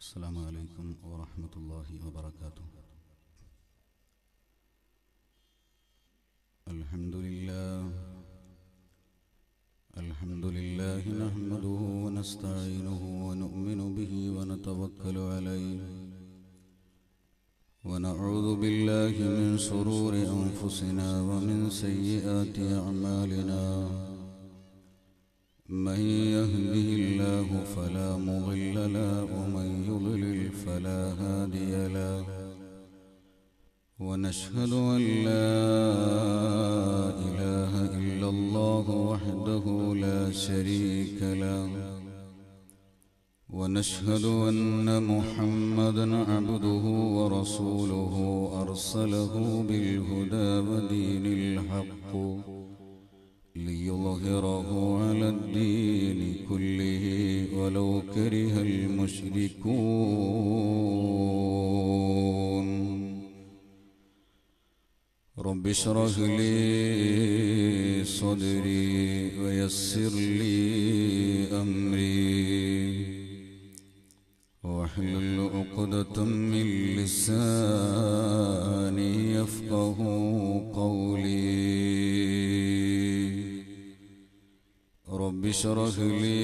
السلام عليكم ورحمة الله وبركاته الحمد لله الحمد لله نحمده ونستعينه ونؤمن به ونتوكل عليه ونعوذ بالله من شرور أنفسنا ومن سيئات أعمالنا من يهده الله فلا مضل له ومن يضلل فلا هادي له ونشهد أن لا إله إلا الله وحده لا شريك له ونشهد أن محمدا عبده ورسوله أرسله بالهدى ودين الحق ليظهره على الدين كله ولو كره المشركون رب اشرح لي صدري ويسر لي أمري واحلل عقدة من لساني يفقه قولي رب اشرح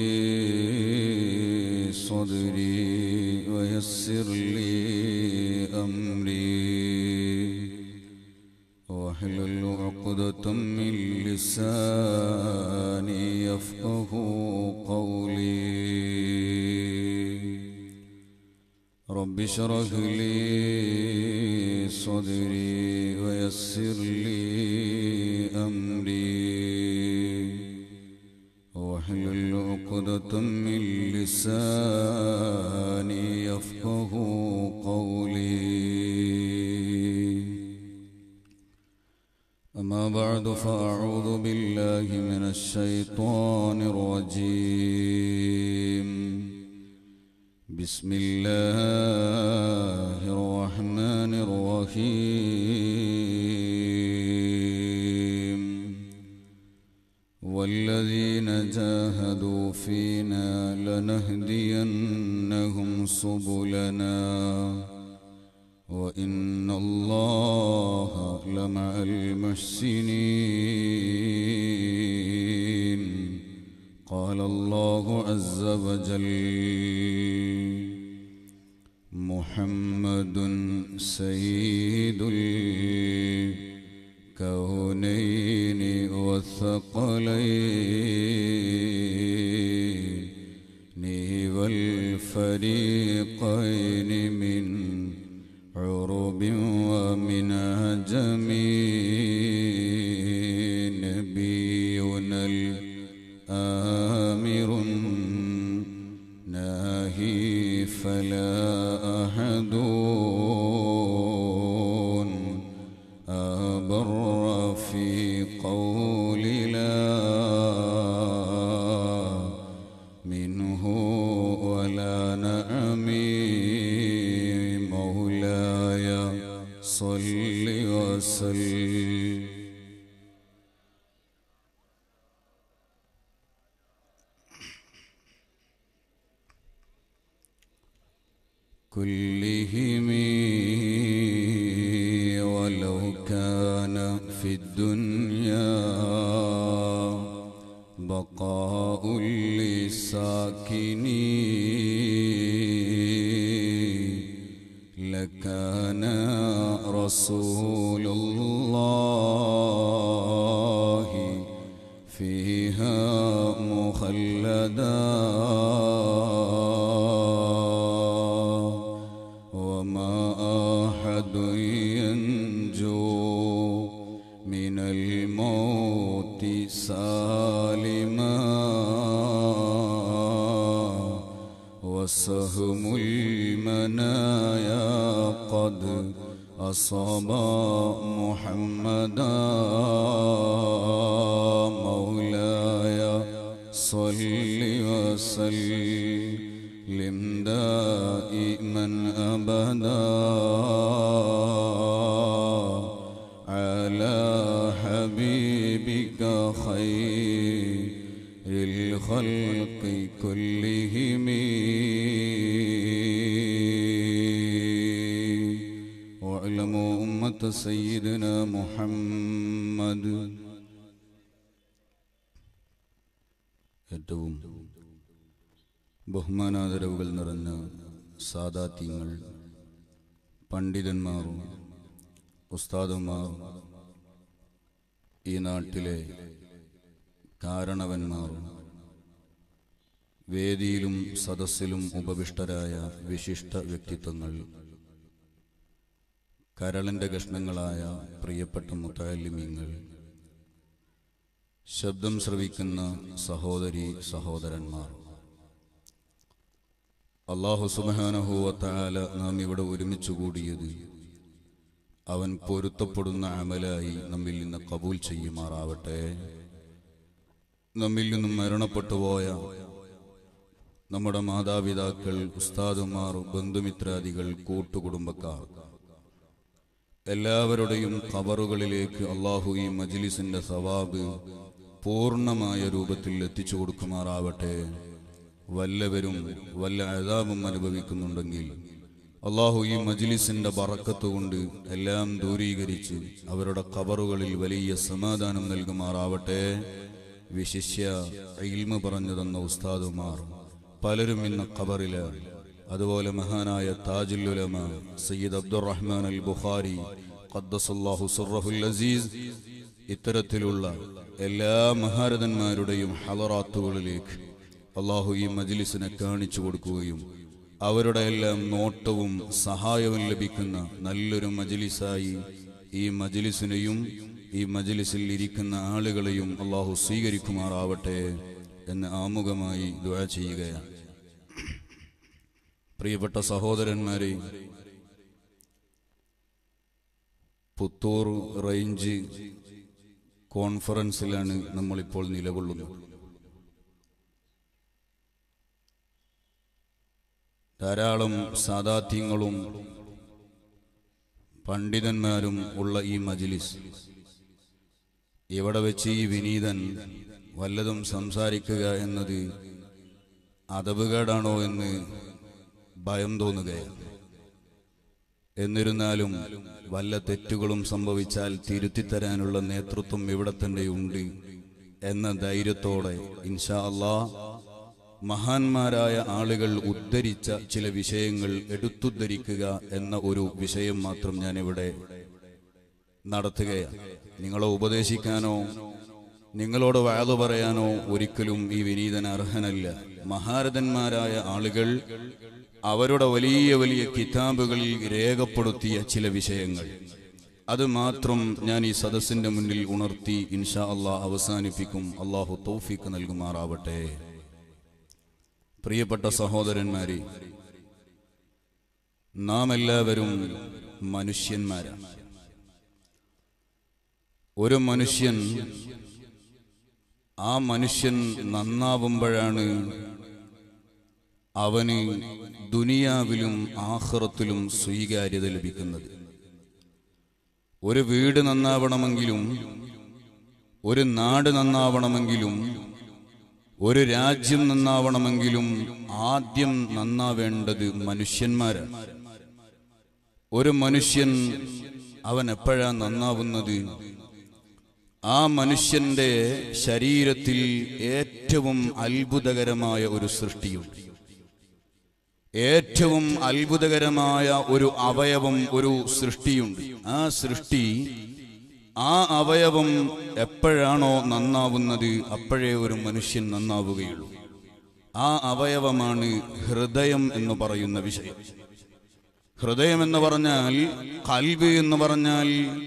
لي صدري ويسر لي أمري واحلل عقدة من لساني يفقه قولي رب اشرح لي صدري ويسر لي أمري واحلل عقدة من لساني يفقه قولي أما بعد فأعوذ بالله من الشيطان الرجيم بسم الله الرحمن الرحيم والذين جاهدوا فينا لنهدينهم سبلنا وإن الله لمع المحسنين قال الله عز وجل محمد سيد الكونين والثقلين والفريقين من عرب ومن عجم نبينا الآمر ناهي فلا أحد أبر في قول لا منه ولا نعمي مولاي صل وسلم كلهم ولو كان في الدنيا بقاء للساكنين لكان رسول الله فيها مخلدا وما أحد ينجو من الموت سالما وسهم المنايا قد أصاب محمدا مولاي صل وسلم دائما أبدا على حبيبك خير الخلق كلهم أمة سيدنا محمد ഏറ്റവും ബഹുമാനാദരവുകൾ നിറഞ്ഞ സാദാത്യങ്ങൾ പണ്ഡിതന്മാരും ഉസ്താദന്മാരും ഈ നാട്ടിലെ കാരണവന്മാരും വേദിയിലും സദസ്സിലും ഉപവിഷ്ടരായ വിശിഷ്ട വ്യക്തിത്വങ്ങൾ കരളിന്റെ കഷ്ണങ്ങളായ പ്രിയപ്പെട്ട മുത്താലിമ്യങ്ങൾ ശബ്ദം ശ്രവിക്കുന്ന സഹോദരി സഹോദരന്മാർ അള്ളാഹു സുബാനഹുവത്താല നാം ഇവിടെ ഒരുമിച്ച് കൂടിയത് അവൻ പൊരുത്തപ്പെടുന്ന അമലായി നമ്മിൽ നിന്ന് കബൂൽ ചെയ്യുമാറാവട്ടെ നമ്മിൽ നിന്നും മരണപ്പെട്ടു പോയ നമ്മുടെ മാതാപിതാക്കൾ ഉസ്താദുമാർ ബന്ധുമിത്രാദികൾ കൂട്ടുകുടുംബക്കാർ എല്ലാവരുടെയും കബറുകളിലേക്ക് അള്ളാഹു ഈ മജ്ലിസിന്റെ സവാബ് പൂർണ്ണമായ രൂപത്തിൽ എത്തിച്ചു കൊടുക്കുമാറാവട്ടെ വല്ലവരും വല്ല അതാപും അനുഭവിക്കുന്നുണ്ടെങ്കിൽ അള്ളാഹു ഈ മജ്ലിസിന്റെ ബറക്കത്ത് കൊണ്ട് എല്ലാം ദൂരീകരിച്ച് അവരുടെ കബറുകളിൽ വലിയ സമാധാനം നൽകുമാറാവട്ടെ വിശിഷ്യ ഇൽമ പറഞ്ഞു തന്ന ഉസ്താദുമാർ പലരും ഇന്ന് ഖബറിലാണ് അതുപോലെ മഹാനായ താജുൽ ഉലമ സയ്യിദ് അബ്ദുറഹ്മാൻ അൽ ബുഖാരി ഖദ്ദസല്ലാഹു സുറഹുൽ അസീസ് ഇത്തരത്തിലുള്ള എല്ലാ മഹാരഥന്മാരുടെയും ഹലറാത്തുകളിലേക്ക് അള്ളാഹു ഈ മജ്ലിസിനെ കാണിച്ചു കൊടുക്കുകയും അവരുടെ എല്ലാം നോട്ടവും സഹായവും ലഭിക്കുന്ന നല്ലൊരു മജ്ലിസായി ഈ മജ്ലിസിനെയും ഈ മജ്ലിസിൽ ഇരിക്കുന്ന ആളുകളെയും അള്ളാഹു സ്വീകരിക്കുമാറാവട്ടെ എന്ന് ആമുഖമായി ദുആ ചെയ്യുകയാണ് പ്രിയപ്പെട്ട സഹോദരന്മാരെ പുത്തൂർ റേഞ്ച് കോൺഫറൻസിലാണ് നമ്മളിപ്പോൾ നിലകൊള്ളുന്നത് ധാരാളം സാദാത്യങ്ങളും പണ്ഡിതന്മാരും ഉള്ള ഈ മജ്ലിസ് ഇവിടെ വെച്ച് ഈ വിനീതൻ വല്ലതും സംസാരിക്കുക എന്നത് അതവുകേടാണോ എന്ന് ഭയം തോന്നുകയാണ് എന്നിരുന്നാലും വല്ല തെറ്റുകളും സംഭവിച്ചാൽ തിരുത്തിത്തരാനുള്ള നേതൃത്വം ഇവിടെ തന്നെ ഉണ്ട് എന്ന ധൈര്യത്തോടെ ഇൻഷാ അള്ളാ മഹാന്മാരായ ആളുകൾ ഉദ്ധരിച്ച ചില വിഷയങ്ങൾ എടുത്തുദ്ധരിക്കുക എന്ന ഒരു വിഷയം മാത്രം ഞാൻ ഇവിടെ നടത്തുകയാണ് നിങ്ങളെ ഉപദേശിക്കാനോ നിങ്ങളോട് വാതു പറയാനോ ഒരിക്കലും ഈ വിനീതൻ അർഹനല്ല മഹാരഥന്മാരായ ആളുകൾ അവരുടെ വലിയ വലിയ കിതാബുകളിൽ രേഖപ്പെടുത്തിയ ചില വിഷയങ്ങൾ അത് മാത്രം ഞാൻ ഈ സദസ്സിന്റെ മുന്നിൽ ഉണർത്തി ഇൻഷാ അള്ളാഹ് അവസാനിപ്പിക്കും അള്ളാഹു തൗഫീക്ക് നൽകുമാറാവട്ടെ പ്രിയപ്പെട്ട സഹോദരന്മാരെ നാം എല്ലാവരും മനുഷ്യന്മാരാണ് ഒരു മനുഷ്യൻ ആ മനുഷ്യൻ നന്നാവുമ്പോഴാണ് അവന് ദുനിയാവിലും ആഹ്റത്തിലും സ്വീകാര്യത ലഭിക്കുന്നത് ഒരു വീട് നന്നാവണമെങ്കിലും ഒരു നാട് നന്നാവണമെങ്കിലും ഒരു രാജ്യം നന്നാവണമെങ്കിലും ആദ്യം നന്നാവേണ്ടത് മനുഷ്യന്മാരാണ് ഒരു മനുഷ്യൻ അവൻ എപ്പോഴാ നന്നാവുന്നത് ആ മനുഷ്യന്റെ ശരീരത്തിൽ ഏറ്റവും അത്ഭുതകരമായ ഒരു സൃഷ്ടിയുണ്ട് ഏറ്റവും അത്ഭുതകരമായ ഒരു അവയവം ഒരു സൃഷ്ടിയുണ്ട് ആ സൃഷ്ടി ആ അവയവം എപ്പോഴാണോ നന്നാവുന്നത് അപ്പോഴേ ഒരു മനുഷ്യൻ നന്നാവുകയുള്ളൂ ആ അവയവമാണ് ഹൃദയം എന്ന് പറയുന്ന വിഷയം ഹൃദയം എന്ന് പറഞ്ഞാൽ കൽവ് എന്ന് പറഞ്ഞാൽ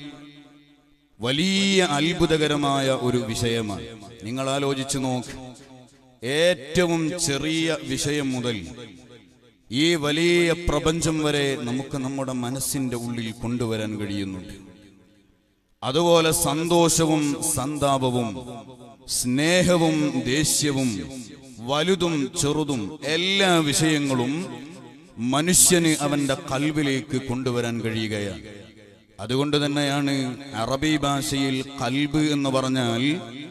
വലിയ അത്ഭുതകരമായ ഒരു വിഷയമാണ് നിങ്ങൾ ആലോചിച്ചു നോക്ക് ഏറ്റവും ചെറിയ വിഷയം മുതൽ ഈ വലിയ പ്രപഞ്ചം വരെ നമുക്ക് നമ്മുടെ മനസ്സിന്റെ ഉള്ളിൽ കൊണ്ടുവരാൻ കഴിയുന്നുണ്ട് അതുപോലെ സന്തോഷവും സന്താപവും സ്നേഹവും ദേഷ്യവും വലുതും ചെറുതും എല്ലാ വിഷയങ്ങളും മനുഷ്യന് അവന്റെ കൽവിലേക്ക് കൊണ്ടുവരാൻ കഴിയുകയാണ് അതുകൊണ്ട് തന്നെയാണ് അറബി ഭാഷയിൽ കൽബ് എന്ന് പറഞ്ഞാൽ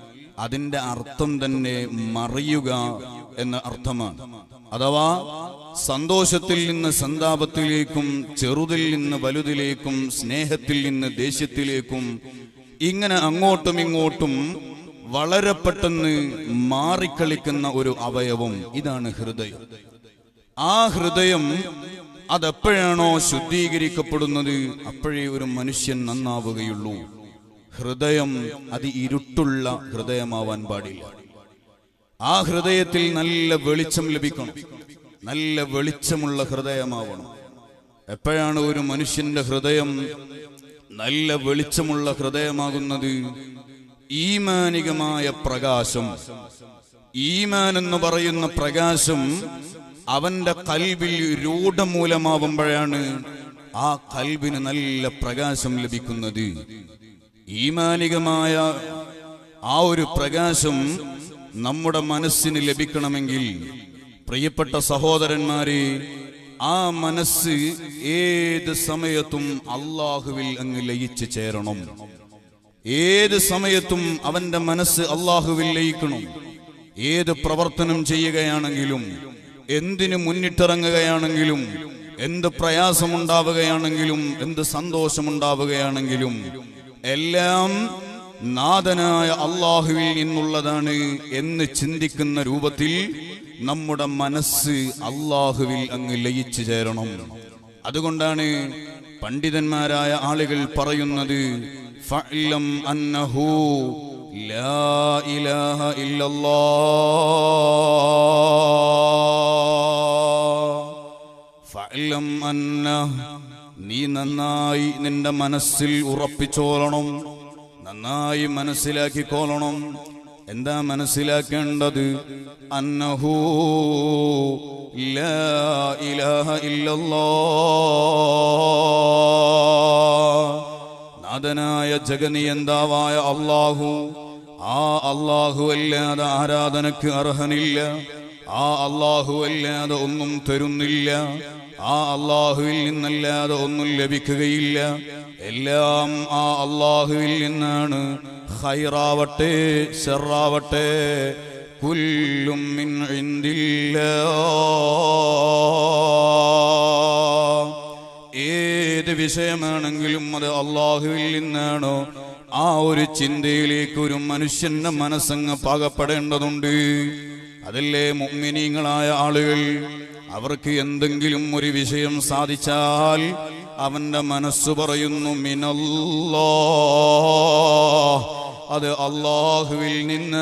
അതിന്റെ അർത്ഥം തന്നെ മറിയുക എന്ന അർത്ഥമാണ് അഥവാ സന്തോഷത്തിൽ നിന്ന് സന്താപത്തിലേക്കും ചെറുതിൽ നിന്ന് വലുതിലേക്കും സ്നേഹത്തിൽ നിന്ന് ദേഷ്യത്തിലേക്കും ഇങ്ങനെ അങ്ങോട്ടും ഇങ്ങോട്ടും വളരെ പെട്ടെന്ന് മാറിക്കളിക്കുന്ന ഒരു അവയവം ഇതാണ് ഹൃദയം ആ ഹൃദയം അതെപ്പോഴാണോ ശുദ്ധീകരിക്കപ്പെടുന്നത് അപ്പോഴേ ഒരു മനുഷ്യൻ നന്നാവുകയുള്ളൂ ഹൃദയം അത് ഇരുട്ടുള്ള ഹൃദയമാവാൻ പാടില്ല ആ ഹൃദയത്തിൽ നല്ല വെളിച്ചം ലഭിക്കണം നല്ല വെളിച്ചമുള്ള ഹൃദയമാവണം എപ്പോഴാണ് ഒരു മനുഷ്യന്റെ ഹൃദയം നല്ല വെളിച്ചമുള്ള ഹൃദയമാകുന്നത് ഈമാനികമായ പ്രകാശം ഈമാൻ എന്ന് പറയുന്ന പ്രകാശം അവന്റെ കൽവിൽ രൂഢമൂലമാവുമ്പോഴാണ് ആ കൽവിന് നല്ല പ്രകാശം ലഭിക്കുന്നത് ഈമാനികമായ ആ ഒരു പ്രകാശം നമ്മുടെ മനസ്സിന് ലഭിക്കണമെങ്കിൽ പ്രിയപ്പെട്ട സഹോദരന്മാരെ ആ മനസ്സ് ഏത് സമയത്തും അള്ളാഹുവിൽ അങ്ങ് ലയിച്ചു ചേരണം ഏത് സമയത്തും അവന്റെ മനസ്സ് അള്ളാഹുവിൽ ലയിക്കണം ഏത് പ്രവർത്തനം ചെയ്യുകയാണെങ്കിലും എന്തിനു മുന്നിട്ടിറങ്ങുകയാണെങ്കിലും എന്ത് പ്രയാസമുണ്ടാവുകയാണെങ്കിലും എന്ത് സന്തോഷമുണ്ടാവുകയാണെങ്കിലും എല്ലാം നാഥനായ അള്ളാഹുവിൽ നിന്നുള്ളതാണ് എന്ന് ചിന്തിക്കുന്ന രൂപത്തിൽ നമ്മുടെ മനസ്സ് അള്ളാഹുവിൽ അങ്ങ് ലയിച്ചു ചേരണം അതുകൊണ്ടാണ് പണ്ഡിതന്മാരായ ആളുകൾ പറയുന്നത് ഫഅലം അന്നഹു ലാ ഇലാഹ ഇല്ലല്ലാഹ് ഫഅലം അന്ന നീ നന്നായി നിന്റെ മനസ്സിൽ ഉറപ്പിച്ചോളണം നന്നായി മനസ്സിലാക്കിക്കോളണം എന്താ മനസ്സിലാക്കേണ്ടത് അന്നഹു ലാ ഇലാഹ ഇല്ലല്ലാഹ് നാഥനായ ജഗനിയന്താവായ അള്ളാഹു ആ അള്ളാഹു അല്ലാതെ ആരാധനക്ക് അർഹനില്ല ആ അള്ളാഹു അല്ലാതെ ഒന്നും തരുന്നില്ല ആ അള്ളാഹുവിൽ നിന്നല്ലാതെ ഒന്നും ലഭിക്കുകയില്ല എല്ലാം ആ അള്ളാഹുവിൽ നിന്നാണ് ഹൈറാവട്ടെ ഷെറാവട്ടെ കുല്ലും മിൻ ഇന്ദില്ലാ ഏത് വിഷയമാണെങ്കിലും അത് അള്ളാഹുവിൽ നിന്നാണോ ആ ഒരു ചിന്തയിലേക്ക് ഒരു മനുഷ്യന്റെ മനസ്സങ്ങ് പാകപ്പെടേണ്ടതുണ്ട് അതല്ലേ മുഗ്മിനീങ്ങളായ ആളുകൾ അവർക്ക് എന്തെങ്കിലും ഒരു വിഷയം സാധിച്ചാൽ അവന്റെ മനസ്സ് പറയുന്നു മിനല്ലോ അത് അള്ളാഹുവിൽ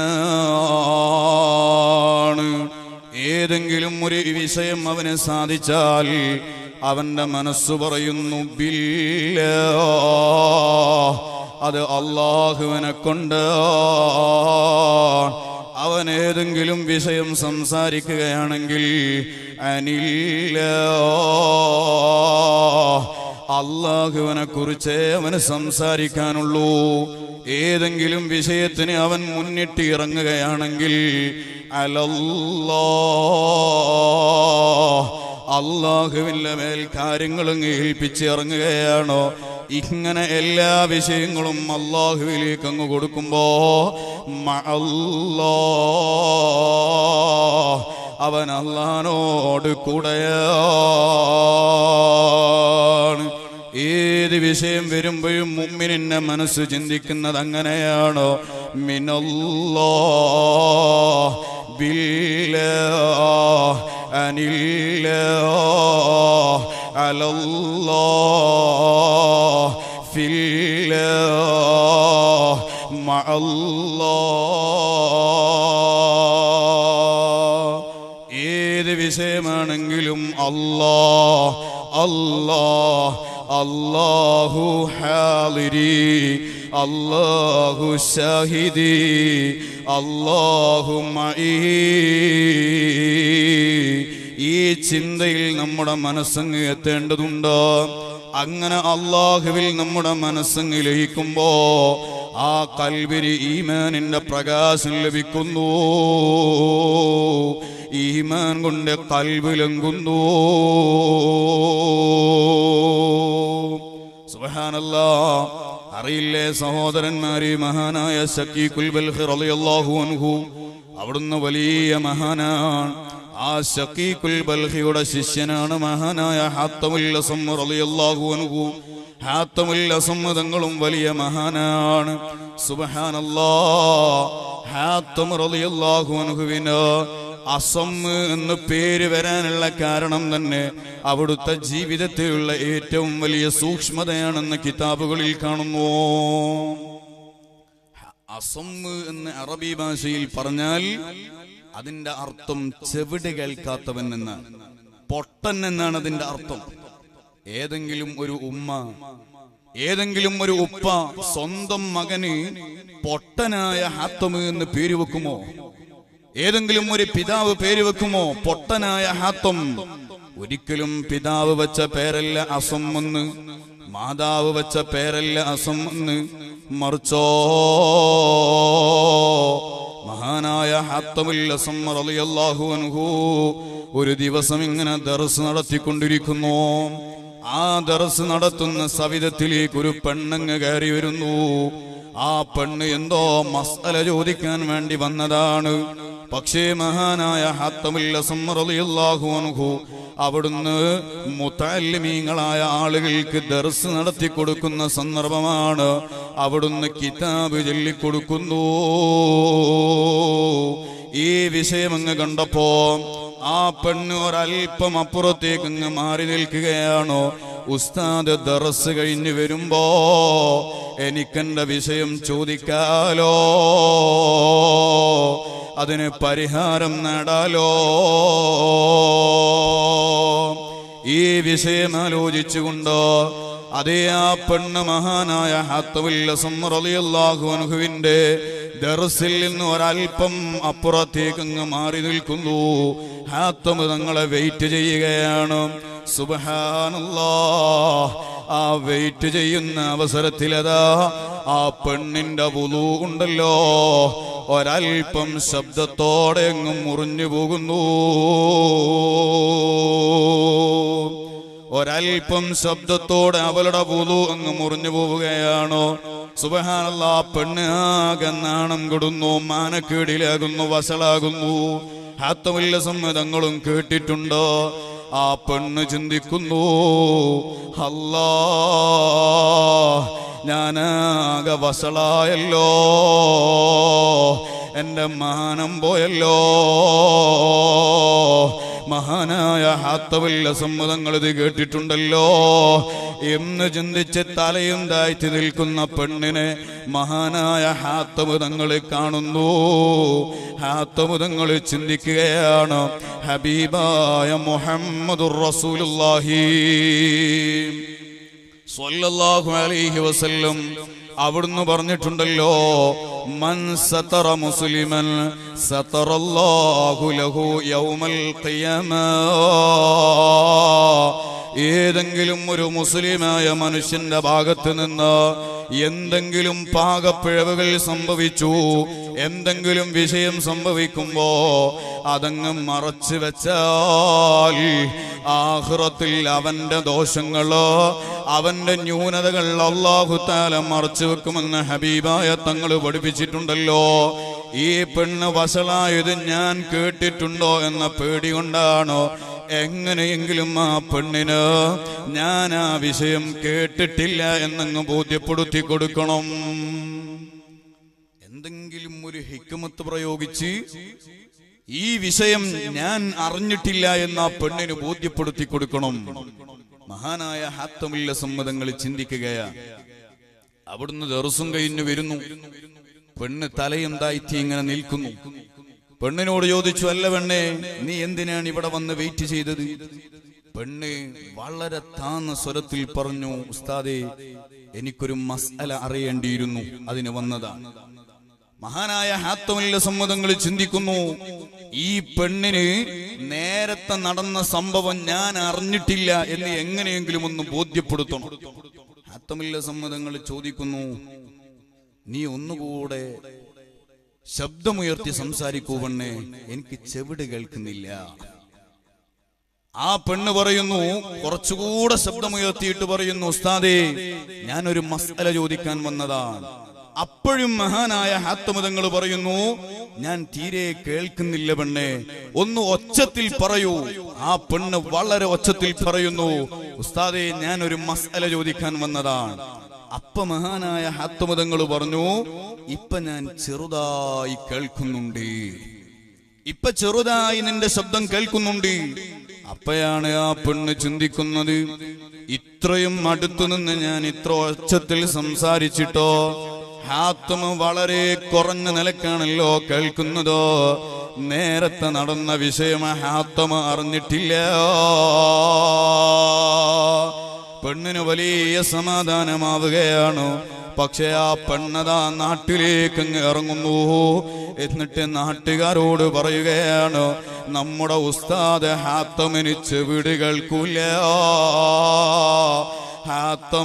നിന്നാണ് ഏതെങ്കിലും ഒരു വിഷയം അവന് സാധിച്ചാൽ അവന്റെ മനസ്സ് പറയുന്നു ബില്ല അത് അള്ളാഹുവിനെ കൊണ്ട് അവൻ ഏതെങ്കിലും വിഷയം സംസാരിക്കുകയാണെങ്കിൽ അനില്ല അള്ളാഹുവിനെ കുറിച്ചേ അവന് സംസാരിക്കാനുള്ളൂ ഏതെങ്കിലും വിഷയത്തിന് അവൻ മുന്നിട്ട് ഇറങ്ങുകയാണെങ്കിൽ അലല്ലോ അള്ളാഹുവിന്റെ മേൽ കാര്യങ്ങളും ഏൽപ്പിച്ച് ഇറങ്ങുകയാണോ ഇങ്ങനെ എല്ലാ വിഷയങ്ങളും അള്ളാഹുവിലേക്ക് അങ്ങ് കൊടുക്കുമ്പോ മഅല്ലോ അവൻ അള്ളഹാനോട് കൂടെയാണ് ഏത് വിഷയം വരുമ്പോഴും മുമ്മിനിന്റെ മനസ്സ് ചിന്തിക്കുന്നത് അങ്ങനെയാണോ മിനല്ലോ ബില്ല അനില്ല അലല്ലോ ഫില്ല മഅല്ലോ ഏത് വിഷയമാണെങ്കിലും അല്ലാ അല്ലാ അല്ലാഹു ഹാലിരി അല്ലാഹു ഷാഹിദി അല്ലാഹു മഈ ഈ ചിന്തയിൽ നമ്മുടെ മനസ്സങ്ങ് എത്തേണ്ടതുണ്ട് അങ്ങനെ അള്ളാഹുവിൽ നമ്മുടെ മനസ്സങ്ങ് ലയിക്കുമ്പോ ആ കൽവിരി ഈമാനിന്റെ പ്രകാശം ലഭിക്കുന്നു ഈമാൻ കൊണ്ട് കൽവിലങ്കുന്നു സുബ്ഹാനല്ലാ അറിയില്ലേ സഹോദരന്മാരെ മഹാനായ സക്കി കുൽബൽ റളിയല്ലാഹു അൻഹു അവിടുന്ന് വലിയ മഹാനാണ് ആ ഷക്കീഖുൽ ബൽഹിയുടെ ശിഷ്യനാണ് മഹാനായ ഹാത്തമുൽ അസം റളിയല്ലാഹു അൻഹു ഹാത്തമുൽ അസം തങ്ങളും വലിയ മഹാനാണ് സുബ്ഹാനല്ലാ ഹാത്തം റളിയല്ലാഹു അൻഹുവിന് അസം എന്ന് പേര് വരാനുള്ള കാരണം തന്നെ അവിടുത്തെ ജീവിതത്തിലുള്ള ഏറ്റവും വലിയ സൂക്ഷ്മതയാണെന്ന് കിതാബുകളിൽ കാണുന്നു അസമ്മ് എന്ന് അറബി ഭാഷയിൽ പറഞ്ഞാൽ അതിന്റെ അർത്ഥം ചെവിട് കേൾക്കാത്തവൻ എന്നാണ് പൊട്ടൻ എന്നാണ് അതിന്റെ അർത്ഥം ഏതെങ്കിലും ഒരു ഉമ്മ ഏതെങ്കിലും ഒരു ഉപ്പ സ്വന്തം മകന് പൊട്ടനായ ഹാത്തമ് എന്ന് പേര് വെക്കുമോ ഏതെങ്കിലും ഒരു പിതാവ് പേര് വെക്കുമോ പൊട്ടനായ ഹാത്തം ഒരിക്കലും പിതാവ് വെച്ച പേരല്ല അസം എന്ന് മാതാവ് വെച്ച പേരല്ല അസം എന്ന് മറിച്ചോ മഹാനായ ഹാത്തമുൽ അസം റളിയല്ലാഹു അൻഹു ഒരു ദിവസം ഇങ്ങനെ ദർസ് നടത്തിക്കൊണ്ടിരിക്കുന്നു ആ ദർസ് നടത്തുന്ന സവിധത്തിലേക്ക് ഒരു പെണ്ണങ്ങ് കയറി വരുന്നു ആ പെണ്ണ് എന്തോ മസ്അല ചോദിക്കാൻ വേണ്ടി വന്നതാണ് പക്ഷേ മഹാനായ ഹാത്തമുൽ അസം റളിയല്ലാഹു അൻഹു അവിടുന്ന് മുത്തല്ലിമീങ്ങളായ ആളുകൾക്ക് ദർസ് നടത്തി കൊടുക്കുന്ന സന്ദർഭമാണ് അവിടുന്ന് കിതാബ് ചൊല്ലിക്കൊടുക്കുന്നു ഈ വിഷയം അങ്ങ് കണ്ടപ്പോ ആ പെണ്ണ് ഒരല്പം അപ്പുറത്തേക്ക് അങ്ങ് മാറി നിൽക്കുകയാണോ ഉസ്താദ് ദറസ് കഴിഞ്ഞു വരുമ്പോ എനിക്കെന്റെ വിഷയം ചോദിക്കാലോ അതിന് പരിഹാരം നേടാലോ ഈ വിഷയം ആലോചിച്ചുകൊണ്ട് അതേ ആ പെണ്ണ് മഹാനായ ഹാത്തവുല്ലാഹുവിന്റെ ദർസിൽ നിന്ന് ഒരൽപ്പം അപ്പുറത്തേക്ക് അങ്ങ് മാറി നിൽക്കുന്നു ഹാത്തമ് തങ്ങളെ വെയിറ്റ് ചെയ്യുകയാണ് സുബഹാനല്ലാ ആ വെയിറ്റ് ചെയ്യുന്ന അവസരത്തിലതാ ആ പെണ്ണിന്റെ പുലു ഉണ്ടല്ലോ ഒരൽപ്പം ശബ്ദത്തോടെ അങ്ങ് മുറിഞ്ഞു പോകുന്നു ഒരൽപ്പം ശബ്ദത്തോടെ അവളുടെ പുലു അങ്ങ് മുറിഞ്ഞു പോവുകയാണോ സുബഹാനല്ല പെണ്ണ് ആകെ നാണം കൊടുന്നു മാനക്കേടിലാകുന്നു വസളാകുന്നു ഹാത്തവല്ല സമ്മതങ്ങളും കേട്ടിട്ടുണ്ടോ ആ പെണ്ണ് ചിന്തിക്കുന്നു അല്ലാ ഞാനാകെ വസളായല്ലോ എന്റെ മാനം പോയല്ലോ മഹാനായ ഹാത്തവല്ല സമ്മതങ്ങൾ ഇത് കേട്ടിട്ടുണ്ടല്ലോ എന്ന് ചിന്തിച്ച് തലയും താഴ്ത്തി നിൽക്കുന്ന പെണ്ണിനെ മഹാനായ ഹാത്തമുതങ്ങൾ കാണുന്നു ഹാത്തമുതങ്ങൾ ചിന്തിക്കുകയാണ് ഹബീബായ മുഹമ്മദുർ റസൂലുള്ളാഹി സ്വല്ലല്ലാഹു അലൈഹി വസല്ലം അവിടുന്ന് പറഞ്ഞിട്ടുണ്ടല്ലോ മൻ സതറ മുസ്ലിമൻ സതറല്ലാഹു ലഹു യൗമൽ ഖിയാമ ഏതെങ്കിലും ഒരു മുസ്ലിമായ മനുഷ്യന്റെ ഭാഗത്ത് നിന്ന് എന്തെങ്കിലും പാകപ്പിഴവുകൾ സംഭവിച്ചു എന്തെങ്കിലും വിഷയം സംഭവിക്കുമ്പോ അതങ്ങ് മറച്ചു വെച്ചാൽ ആഹ്റത്തിൽ അവന്റെ ദോഷങ്ങള് അവന്റെ ന്യൂനതകൾ അള്ളാഹുത്താല മറച്ചു വെക്കുമെന്ന് ഹബീബായ തങ്ങൾ പഠിപ്പിച്ചിട്ടുണ്ടല്ലോ ഈ പെണ്ണ് വഷളായത് ഞാൻ കേട്ടിട്ടുണ്ടോ എന്ന പേടി കൊണ്ടാണോ എങ്ങനെയെങ്കിലും ആ പെണ്ണിന് ഞാൻ ആ വിഷയം കേട്ടിട്ടില്ല എന്നങ്ങ് ബോധ്യപ്പെടുത്തി കൊടുക്കണം എന്തെങ്കിലും ഒരു ഹിക്കുമത്ത് പ്രയോഗിച്ച് ഈ വിഷയം ഞാൻ അറിഞ്ഞിട്ടില്ല എന്ന് ആ പെണ്ണിന് ബോധ്യപ്പെടുത്തി കൊടുക്കണം മഹാനായ ഹാത്തമില്ല സമ്മതങ്ങൾ ചിന്തിക്കുകയാ അവിടുന്ന് ദർസും കഴിഞ്ഞു വരുന്നു പെണ്ണ് തലയും താഴ്ത്തി ഇങ്ങനെ നിൽക്കുന്നു പെണ്ണിനോട് ചോദിച്ചു അല്ല പെണ്ണെ നീ എന്തിനാണ് ഇവിടെ വന്ന് വെയിറ്റ് ചെയ്തത് പെണ്ണ് വളരെ താന്ന സ്വരത്തിൽ പറഞ്ഞു ഉസ്താദെ എനിക്കൊരു മസ്അല അറിയേണ്ടിയിരുന്നു അതിന് വന്നതാണ് മഹാനായ ഹാത്തമില്ല സമ്മതങ്ങൾ ചിന്തിക്കുന്നു ഈ പെണ്ണിന് നേരത്തെ നടന്ന സംഭവം ഞാൻ അറിഞ്ഞിട്ടില്ല എന്ന് എങ്ങനെയെങ്കിലും ഒന്ന് ബോധ്യപ്പെടുത്തണം ഹാത്തമില്ല സമ്മതങ്ങൾ ചോദിക്കുന്നു നീ ഒന്നുകൂടെ ശബ്ദമുയർത്തി സംസാരിക്കൂ പെണ്ണെ എനിക്ക് ചെവിട് കേൾക്കുന്നില്ല ആ പെണ്ണ് പറയുന്നു കുറച്ചുകൂടെ ശബ്ദമുയർത്തിയിട്ട് പറയുന്നു ഉസ്താദേ ഞാനൊരു മസ്അല ചോദിക്കാൻ വന്നതാണ് അപ്പോഴും മഹാനായ ഹാത്തമതങ്ങൾ പറയുന്നു ഞാൻ തീരെ കേൾക്കുന്നില്ല പെണ്ണെ ഒന്ന് ഒച്ചത്തിൽ പറയൂ ആ പെണ്ണ് വളരെ ഒച്ചത്തിൽ പറയുന്നു ഉസ്താദെ ഞാൻ ഒരു മസാല ചോദിക്കാൻ വന്നതാണ് അപ്പ മഹാനായ ഹാത്തമതങ്ങൾ പറഞ്ഞു ഇപ്പൊ ഞാൻ ചെറുതായി കേൾക്കുന്നുണ്ട് ഇപ്പൊ ചെറുതായി നിന്റെ ശബ്ദം കേൾക്കുന്നുണ്ട് അപ്പയാണ് ആ പെണ്ണ് ചിന്തിക്കുന്നത് ഇത്രയും അടുത്തു നിന്ന് ഞാൻ ഇത്ര ഒച്ചത്തിൽ സംസാരിച്ചിട്ടോ ഹാത്തമ വളരെ കുറഞ്ഞ നിലക്കാണല്ലോ കേൾക്കുന്നതോ നേരത്തെ നടന്ന വിഷയം ഹാത്തമ അറിഞ്ഞിട്ടില്ല പെണ്ണിന് വലിയ സമാധാനമാവുകയാണ് പക്ഷെ ആ പെണ്ണതാ നാട്ടിലേക്ക് അങ്ങ് ഇറങ്ങുന്നു എന്നിട്ട് നാട്ടുകാരോട് പറയുകയാണ് നമ്മുടെ ഉസ്താദ് ഹാത്തമിന് ചെവിട് കേൾക്കൂല ഹാത്തം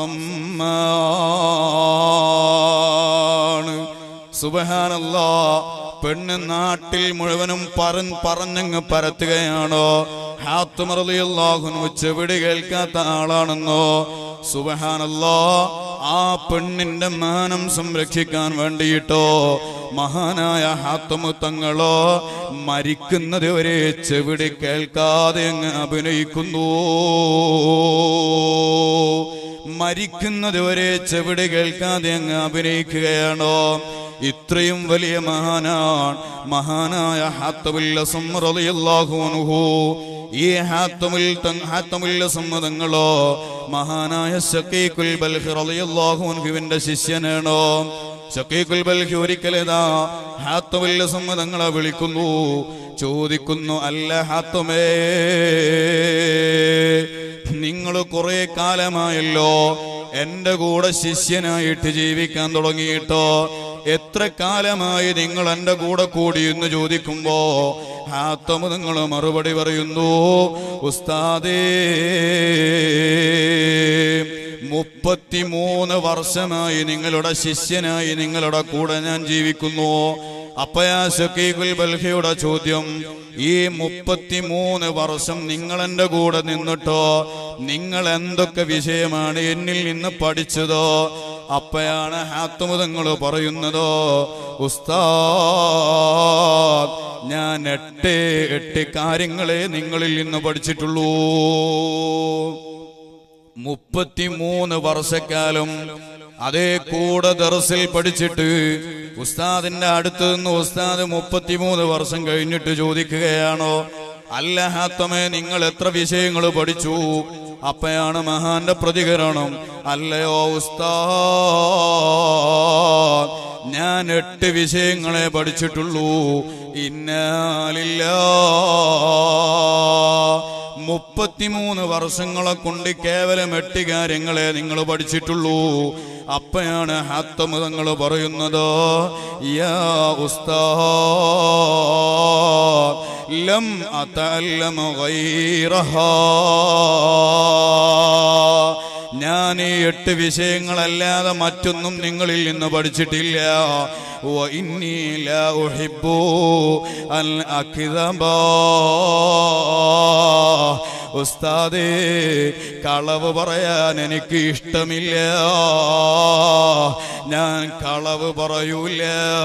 അസമ്മാണ് സുബഹാനല്ലാ പെണ്ണ് നാട്ടിൽ മുഴുവനും പറൻ പറഞ്ഞങ്ങ് പരത്തുകയാണോ ഹാത്തുമറിയാഹുനു ചെവിടി കേൾക്കാത്ത ആളാണെന്നോ സുബഹാനല്ലോ ആ പെണ്ണിന്റെ മാനം സംരക്ഷിക്കാൻ വേണ്ടിയിട്ടോ മഹാനായ ഹാത്തമു തങ്ങളോ മരിക്കുന്നത് വരെ ചെവിടി കേൾക്കാതെ അങ്ങ് അഭിനയിക്കുന്നു മരിക്കുന്നത് വരെ ചെവിടി കേൾക്കാതെ അങ്ങ് അഭിനയിക്കുകയാണോ ഇത്രയും വലിയ മഹാനാണ് മഹാനായ ഹാത്തമുല്ല സമ്മറിയാഹുനുഹു ഈ ഹാത്തമുൽ ഹാത്തമുല്ല സമ്മതങ്ങളോ മഹാനായ ഷക്കീഖുൽ ബൽഹി റളിയല്ലാഹു അൻഹുവിന്റെ ശിഷ്യനാണോ ഷക്കീഖുൽ ബൽഹി ഒരിക്കലേതാ ഹാത്തമുല്ല സമ്മതങ്ങളെ വിളിക്കുന്നു ചോദിക്കുന്നു അല്ല ഹാത്തമേ നിങ്ങൾ കുറെ കാലമായല്ലോ എന്റെ കൂടെ ശിഷ്യനായിട്ട് ജീവിക്കാൻ തുടങ്ങിയിട്ടോ എത്ര കാലമായി നിങ്ങൾ എന്റെ കൂടെ കൂടി എന്ന് ചോദിക്കുമ്പോ ഹാത്തമ നിങ്ങൾ മറുപടി പറയുന്നു ഉസ്താദേ മുപ്പത്തിമൂന്ന് വർഷമായി നിങ്ങളുടെ ശിഷ്യനായി നിങ്ങളുടെ കൂടെ ഞാൻ ജീവിക്കുന്നു അപ്പയാ ഷക്കീഖുൽ ബൽഹയുടെ ചോദ്യം ഈ മുപ്പത്തിമൂന്ന് വർഷം നിങ്ങൾ എന്റെ കൂടെ നിന്നിട്ടോ നിങ്ങൾ എന്തൊക്കെ വിഷയമാണ് എന്നിൽ നിന്ന് പഠിച്ചതോ അപ്പയാണ് ഹാത്തുമുതങ്ങൾ പറയുന്നതോ ഉസ്താദ് ഞാൻ എട്ട് എട്ട് കാര്യങ്ങളെ നിങ്ങളിൽ നിന്ന് പഠിച്ചിട്ടുള്ളൂ മുപ്പത്തിമൂന്ന് വർഷക്കാലം അതേ കൂടെ ദർസിൽ പഠിച്ചിട്ട് ഉസ്താദിന്റെ അടുത്ത് നിന്ന് ഉസ്താദ് മുപ്പത്തിമൂന്ന് വർഷം കഴിഞ്ഞിട്ട് ചോദിക്കുകയാണോ അല്ല ഹാത്തമേ നിങ്ങൾ എത്ര വിഷയങ്ങൾ പഠിച്ചു അപ്പയാണ് മഹാന്റെ പ്രതികരണം അല്ലയോ ഉസ്താദ് ഞാൻ എട്ട് വിഷയങ്ങളെ പഠിച്ചിട്ടുള്ളൂ ഇന്നാലില്ല മുപ്പത്തിമൂന്ന് വർഷങ്ങളെ കൊണ്ട് കേവലം എട്ട് കാര്യങ്ങളെ നിങ്ങൾ പഠിച്ചിട്ടുള്ളൂ അപ്പയാണ് ഹാത്തമ് തങ്ങൾ പറയുന്നത് യാ ഉസ്താദ് ലം അതല്ലമ ഗൈറഹാ ഞാൻ ഈ എട്ട് വിഷയങ്ങളല്ലാതെ മറ്റൊന്നും നിങ്ങളിൽ നിന്ന് പഠിച്ചിട്ടില്ല وإني لا أحب أن أكذب ഉസ്താദേ കളവ് പറയാൻ എനിക്ക് ഇഷ്ടമില്ല ഞാൻ കളവ് പറയൂല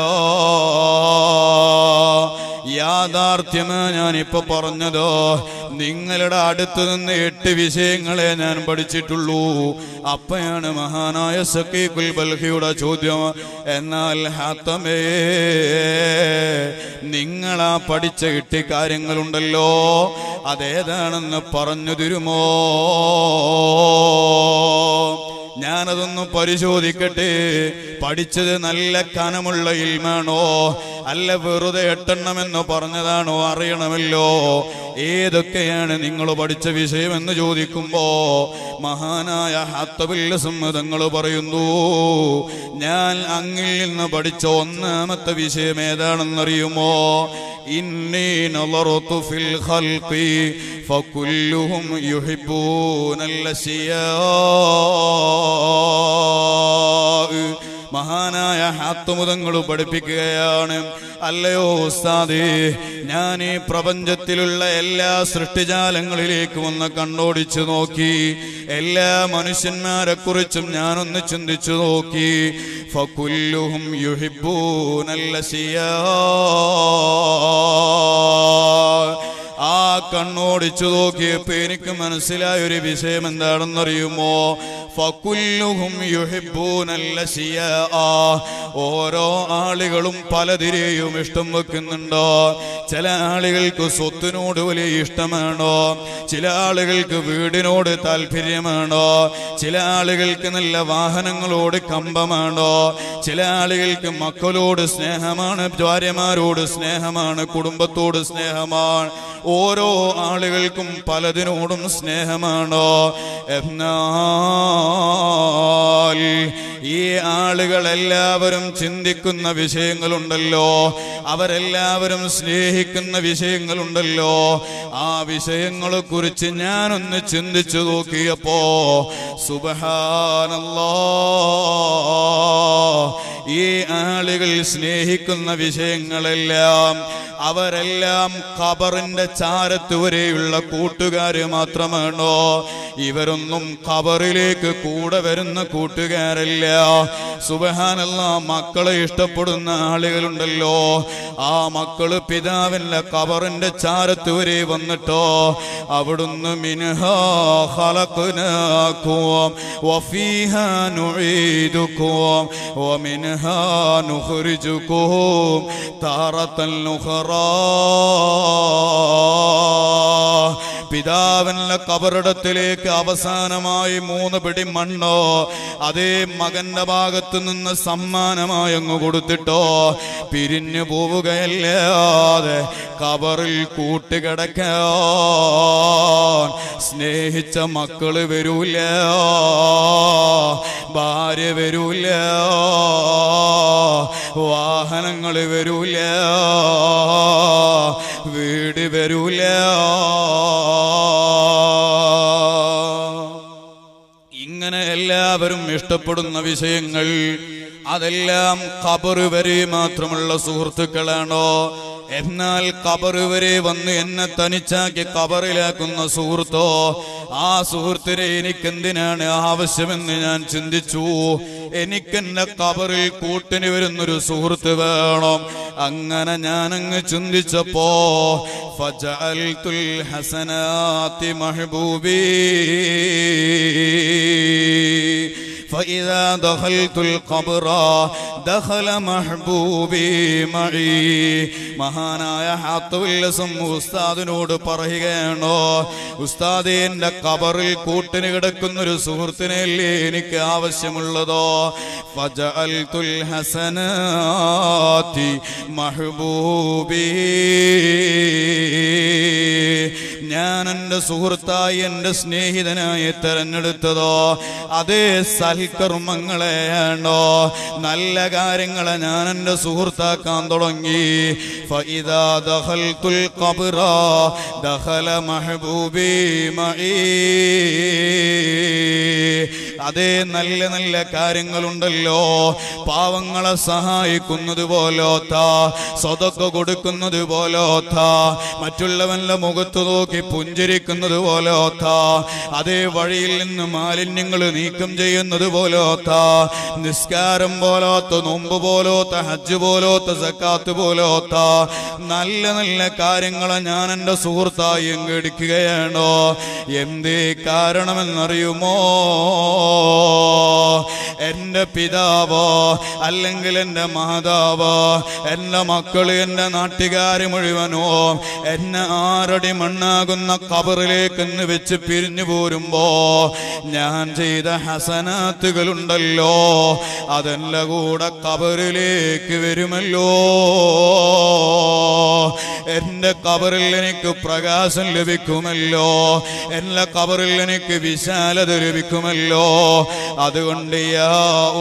യാഥാർത്ഥ്യമ ഞാനിപ്പോ പറഞ്ഞതോ നിങ്ങളുടെ അടുത്ത് നിന്ന് എട്ട് വിഷയങ്ങളെ ഞാൻ പഠിച്ചിട്ടുള്ളൂ അപ്പയാണ് മഹാനായ സക്കീഖുൽ ബൽഹിയുടെ ചോദ്യം എന്നാൽ ഹാത്തമേ നിങ്ങളാ പഠിച്ച എട്ട് കാര്യങ്ങളുണ്ടല്ലോ അതേതാണെന്ന് പറഞ്ഞു തരുമോ ഞാനതൊന്ന് പരിശോധിക്കട്ടെ പഠിച്ചത് നല്ല കനമുള്ള ഇൽമാണോ അല്ല വെറുതെ എട്ടെണ്ണമെന്ന് പറഞ്ഞതാണോ അറിയണമല്ലോ ഏതൊക്കെയാണ് നിങ്ങൾ പഠിച്ച വിഷയമെന്ന് ചോദിക്കുമ്പോ മഹാനായ ഹത്തബില്ല സമ്മതങ്ങൾ പറയുന്നു ഞാൻ അങ്ങിൽ നിന്ന് പഠിച്ച ഒന്നാമത്തെ വിഷയം ഏതാണെന്നറിയുമോ ഇന്നി നളറതു ഫിൽ ഖൽഖി ഫകുല്ലുഹും യുഹിബ്ബൂനൽ അശിയാ മഹാനായ ഹാത്തുമുതങ്ങൾ പഠിപ്പിക്കുകയാണ് അല്ലയോ ഉസ്താദേ ഞാൻ ഈ പ്രപഞ്ചത്തിലുള്ള എല്ലാ സൃഷ്ടിജാലങ്ങളിലേക്കും ഒന്ന് കണ്ണോടിച്ചു നോക്കി എല്ലാ മനുഷ്യന്മാരെ കുറിച്ചും ഞാനൊന്ന് ചിന്തിച്ചു നോക്കി ഫകുല്ലുഹും യുഹിബ്ബൂനൽ ആ കണ്ണോടിച്ചു നോക്കിയപ്പോ എനിക്ക് മനസ്സിലായ ഒരു വിഷയം എന്താണെന്നറിയുമോ ഫകുല്ലുഹും യുഹിബ്ബൂനൽ അശിയാ. ഓരോ ആളുകളും പലതിരെയും ഇഷ്ടം വെക്കുന്നുണ്ടോ ചില ആളുകൾക്ക് സ്വത്തിനോട് വലിയ ഇഷ്ടമാണോ ചില ആളുകൾക്ക് വീടിനോട് താല്പര്യമാണോ ചില ആളുകൾക്ക് നല്ല വാഹനങ്ങളോട് കമ്പമാണോ ചില ആളുകൾക്ക് മക്കളോട് സ്നേഹമാണ് ഭാര്യമാരോട് സ്നേഹമാണ് കുടുംബത്തോട് സ്നേഹമാണ് ഓരോ ആളുകൾക്കും പലതിനോടും സ്നേഹമാണോ എന്നാൽ ഈ ആളുകളെല്ലാവരും ചിന്തിക്കുന്ന വിഷയങ്ങളുണ്ടല്ലോ അവരെല്ലാവരും സ്നേഹിക്കുന്ന വിഷയങ്ങളുണ്ടല്ലോ ആ വിഷയങ്ങളെ കുറിച്ച് ഞാനൊന്ന് ചിന്തിച്ചു നോക്കിയപ്പോ സുബഹാനല്ലോ ഈ ആളുകൾ സ്നേഹിക്കുന്ന വിഷയങ്ങളെല്ലാം അവരെല്ലാം ഖബറിന്റെ ചാരത്ത് വരെയുള്ള കൂട്ടുകാര് മാത്രമാണോ ഇവരൊന്നും ഖബറിലേക്ക് കൂടെ വരുന്ന കൂട്ടുകാരല്ല സുബഹാനല്ല മക്കളെ ഇഷ്ടപ്പെടുന്ന ആളുകളുണ്ടല്ലോ ആ മക്കള് പിതാവിന്റെ ഖബറിന്റെ ചാരത്ത് വരെ വന്നിട്ടോ അവിടുന്ന് മിൻഹാ ഖലഖ്നാകും വഫീഹാ നുഈദുകും വമിൻഹാ നുഖ്രിജുകും താറത്തൻ നുഖറാ പിതാവിന്റെ കബറിടത്തിലേക്ക് അവസാനമായി മൂന്ന് പിടി മണ്ണോ അതേ മകന്റെ ഭാഗത്തു നിന്ന് സമ്മാനമായി അങ്ങ് കൊടുത്തിട്ടോ പിരിഞ്ഞു പോവുകയല്ലാതെ കബറിൽ കൂട്ടുകിടക്കാൻ സ്നേഹിച്ച മക്കള് വരൂല ഭാര്യ വരൂല വാഹനങ്ങൾ വരൂല വീട് വരൂല ഇങ്ങനെ എല്ലാവരും ഇഷ്ടപ്പെടുന്ന വിഷയങ്ങൾ അതെല്ലാം കബറ് വരെ മാത്രമുള്ള സുഹൃത്തുക്കളാണോ എന്നാൽ കബറ് വരെ വന്ന് എന്നെ തനിച്ചാക്കി കബറിലാക്കുന്ന സുഹൃത്തോ ആ സുഹൃത്തിനെ എനിക്കെന്തിനാണ് ആവശ്യമെന്ന് ഞാൻ ചിന്തിച്ചു എനിക്കെന്നെ കബറിൽ കൂട്ടിന് വരുന്നൊരു സുഹൃത്ത് വേണം അങ്ങനെ ഞാനങ്ങ് ചിന്തിച്ചപ്പോ ഫജഅൽതുൽ ഹസനാതി മഹബൂബീ فإذا دخلت القبر دخل محبوبي معي മഹാനായ ഹാത്തുവില്ലസം ഉസ്താദിനോട് പറയുകയാണോ ഉസ്താദ് എന്റെ കബറിൽ കൂട്ടിന് കിടക്കുന്ന ഒരു സുഹൃത്തിനല്ലേ എനിക്ക് ആവശ്യമുള്ളതോ ഫജഅൽതുൽ ഹസനാതി മഹബൂബി ഞാൻ എൻ്റെ സുഹൃത്തായി എൻ്റെ സ്നേഹിതനായി തെരഞ്ഞെടുത്തതോ അതേ സൽക്കർമ്മങ്ങളെയാണോ നല്ല കാര്യങ്ങളെ ഞാൻ എൻ്റെ സുഹൃത്താക്കാൻ തുടങ്ങി فإذا دخلت القبر دخل محبوبي معي അതേ നല്ല നല്ല കാര്യങ്ങളുണ്ടല്ലോ പാവങ്ങളെ സഹായിക്കുന്നത് പോലോത്ത സ്വതൊക്കെ കൊടുക്കുന്നത് പോലോത്ത മറ്റുള്ളവന്റെ മുഖത്ത് നോക്കി പുഞ്ചിരിക്കുന്നത് പോലോത്ത അതേ വഴിയിൽ നിന്ന് മാലിന്യങ്ങൾ നീക്കം ചെയ്യുന്നത് പോലോത്ത നിസ്കാരം പോലോത്ത നോമ്പ് പോലോത്ത ഹജ്ജ് പോലോത്ത സക്കാത്ത് പോലോത്ത നല്ല നല്ല കാര്യങ്ങളെ ഞാൻ എൻ്റെ സുഹൃത്തായി അങ്ങ് എടുക്കുകയാണോ എന്തേ കാരണമെന്നറിയുമോ എൻ്റെ പിതാവോ അല്ലെങ്കിൽ എൻ്റെ മാതാവോ എൻ്റെ മക്കള് എൻ്റെ നാട്ടുകാര് മുഴുവനോ എന്നെ ആറടി മണ്ണാകുന്ന കബറിലേക്ക് എന്ന് വെച്ച് പിരിഞ്ഞു പോരുമ്പോ ഞാൻ ചെയ്ത ഹസനാത്തുകളുണ്ടല്ലോ അതെന്റെ കൂടെ കബറിലേക്ക് വരുമല്ലോ എന്റെ കബറിൽ എനിക്ക് പ്രകാശം ലഭിക്കുമല്ലോ എന്റെ കബറിൽ എനിക്ക് വിശാലത ലഭിക്കുമല്ലോ അതുകൊണ്ട് യാ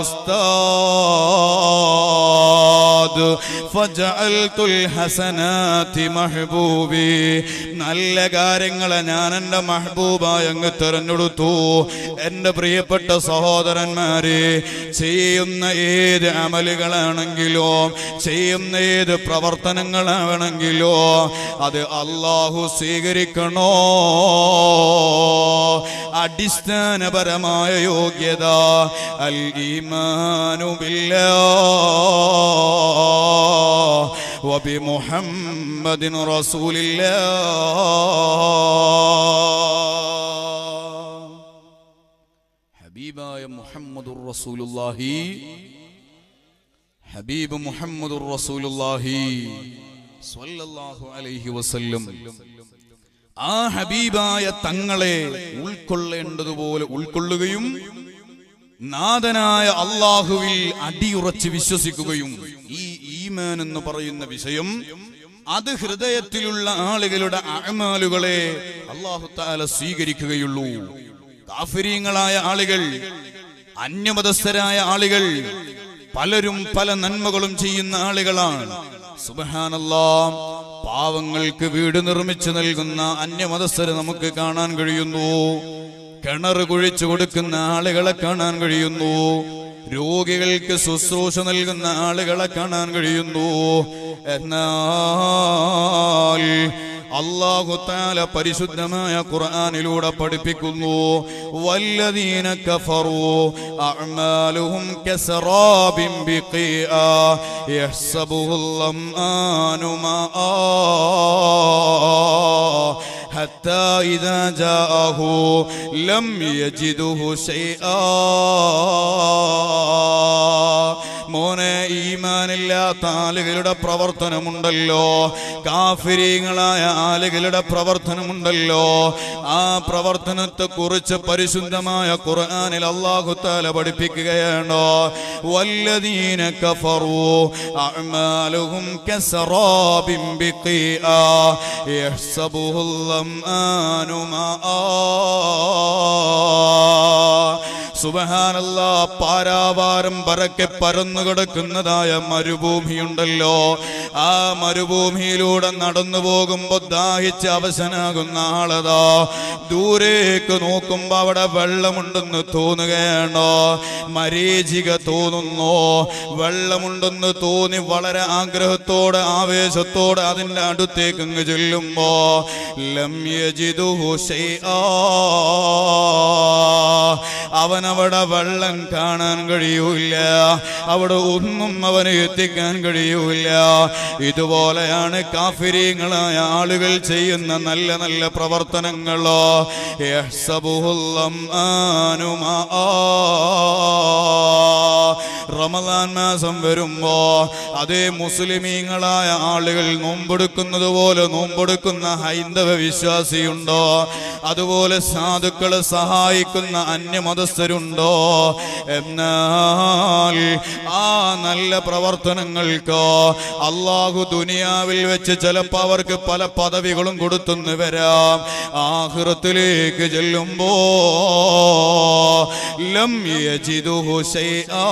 ഉസ്താദ് ഫജഅൽതുൽ ഹസനാതി മഹ്ബൂബി നല്ല കാര്യങ്ങളെ ഞാൻ എൻ്റെ മഹബൂബായി അങ്ങ് തിരഞ്ഞെടുത്തു എൻ്റെ പ്രിയപ്പെട്ട സഹോദരന്മാരെ ചെയ്യുന്ന ഏത് അമലുകളാണെങ്കിലോ ചെയ്യുന്ന ഏത് പ്രവർത്തനങ്ങളാണെങ്കിലോ അത് അള്ളാഹു സ്വീകരിക്കണോ അടിസ്ഥാനപരമായ യോഗ്യത അൽ ഈമാനു ബില്ലാ وبمحمد رسول الله ഹബീബായ മുഹമ്മദുർ റസൂലുള്ളാഹി ഹബീബ് മുഹമ്മദുർ റസൂലുള്ളാഹി സ്വല്ലല്ലാഹു അലൈഹി വസല്ലം ആ ഹബീബായ തങ്ങളെ ഉൾക്കൊള്ളേണ്ടതുപോലെ ഉൾക്കൊള്ളുകയും നാഥനായ അള്ളാഹുവിൽ അടിയുറച്ച് വിശ്വസിക്കുകയും ഈ ഈമാൻ എന്ന് പറയുന്ന വിഷയം അത് ഹൃദയത്തിലുള്ള ആളുകളുടെ അഅമാലുകളെ അള്ളാഹു താല സ്വീകരിക്കുകയുള്ളൂ കാഫിരീങ്ങളായ ആളുകൾ അന്യമതസ്ഥരായ ആളുകൾ പലരും പല നന്മകളും ചെയ്യുന്ന ആളുകളാണ് സുബഹാനല്ലാ പാവങ്ങൾക്ക് വീട് നിർമ്മിച്ചു നൽകുന്ന അന്യമതസ്ഥരെ നമുക്ക് കാണാൻ കഴിയുന്നു കിണർ കുഴിച്ചു കൊടുക്കുന്ന ആളുകളെ കാണാൻ കഴിയുന്നു രോഗികൾക്ക് ശുശ്രൂഷ നൽകുന്ന ആളുകളെ കാണാൻ കഴിയുന്നു എന്നാൽ അള്ളാഹു താല പരിശുദ്ധമായ ഖുർആനിലൂടെ പഠിപ്പിക്കുന്നു വല്ലദീന കഫറു അഅമാലുഹും കസറാബിൻ ബിഖീആ യഹ്സബുഹുൽ ലംആനു മാആ حتى إذا جاءه لم يجده شيئا മോനെ ഈമാനില്ലാത്ത ആളുകളുടെ പ്രവർത്തനമുണ്ടല്ലോ കാഫിരീങ്ങളായ ആളുകളുടെ പ്രവർത്തനമുണ്ടല്ലോ ആ പ്രവർത്തനത്തെ കുറിച്ച് പരിശുദ്ധമായ ഖുർആനിൽ അല്ലാഹു തആല പഠിപ്പിക്കുകയാണ് വല്ലദീന കഫറു അഅമാലുഹും കസറാബിൻ ബിഖീആ യഹ്സബുഹുൽ ലംആനു മാആ സുബഹാനല്ലാ പാരാവാരം പരക്കെ പരന്നു കിടക്കുന്നതായ മരുഭൂമിയുണ്ടല്ലോ ആ മരുഭൂമിയിലൂടെ നടന്നു പോകുമ്പോ ദാഹിച്ച് അവശനാകുന്ന ആളതാ ദൂരേക്ക് നോക്കുമ്പോ അവിടെ വെള്ളമുണ്ടെന്ന് തോന്നുകയാണോ മരീചിക തോന്നുന്നു വെള്ളമുണ്ടെന്ന് തോന്നി വളരെ ആഗ്രഹത്തോടെ ആവേശത്തോടെ അതിന്റെ അടുത്തേക്ക് അങ്ങ് ചെല്ലുമ്പോ ലം യജിദുഹു ശൈആ അവനവിടെ വെള്ളം കാണാൻ കഴിയൂല അവിടെ ഒന്നും അവന് എത്തിക്കാൻ കഴിയൂല ഇതുപോലെയാണ് കാഫിരീങ്ങളായ ആളുകൾ ചെയ്യുന്ന നല്ല നല്ല പ്രവർത്തനങ്ങളോ യഹ്സബുഹുൽ ലംആനു മാആ. റമദാൻ മാസം വരുമ്പോ അതേ മുസ്ലിമീങ്ങളായ ആളുകൾ നോമ്പെടുക്കുന്നത് പോലെ നോമ്പെടുക്കുന്ന ഹൈന്ദവ വിശ്വാസിയുണ്ടോ അതുപോലെ സാധുക്കളെ സഹായിക്കുന്ന അന്യമതസ്ഥരുണ്ടോ എന്നാൽ ആ നല്ല പ്രവർത്തനങ്ങൾക്ക് അള്ളാഹു ദുനിയാവിൽ വെച്ച് ചിലപ്പോ അവർക്ക് പല പദവികളും കൊടുത്തെന്ന് വരാം ആഹൃത്തിലേക്ക് ചെല്ലുമ്പോ ലം യജിദുഹു ശൈആ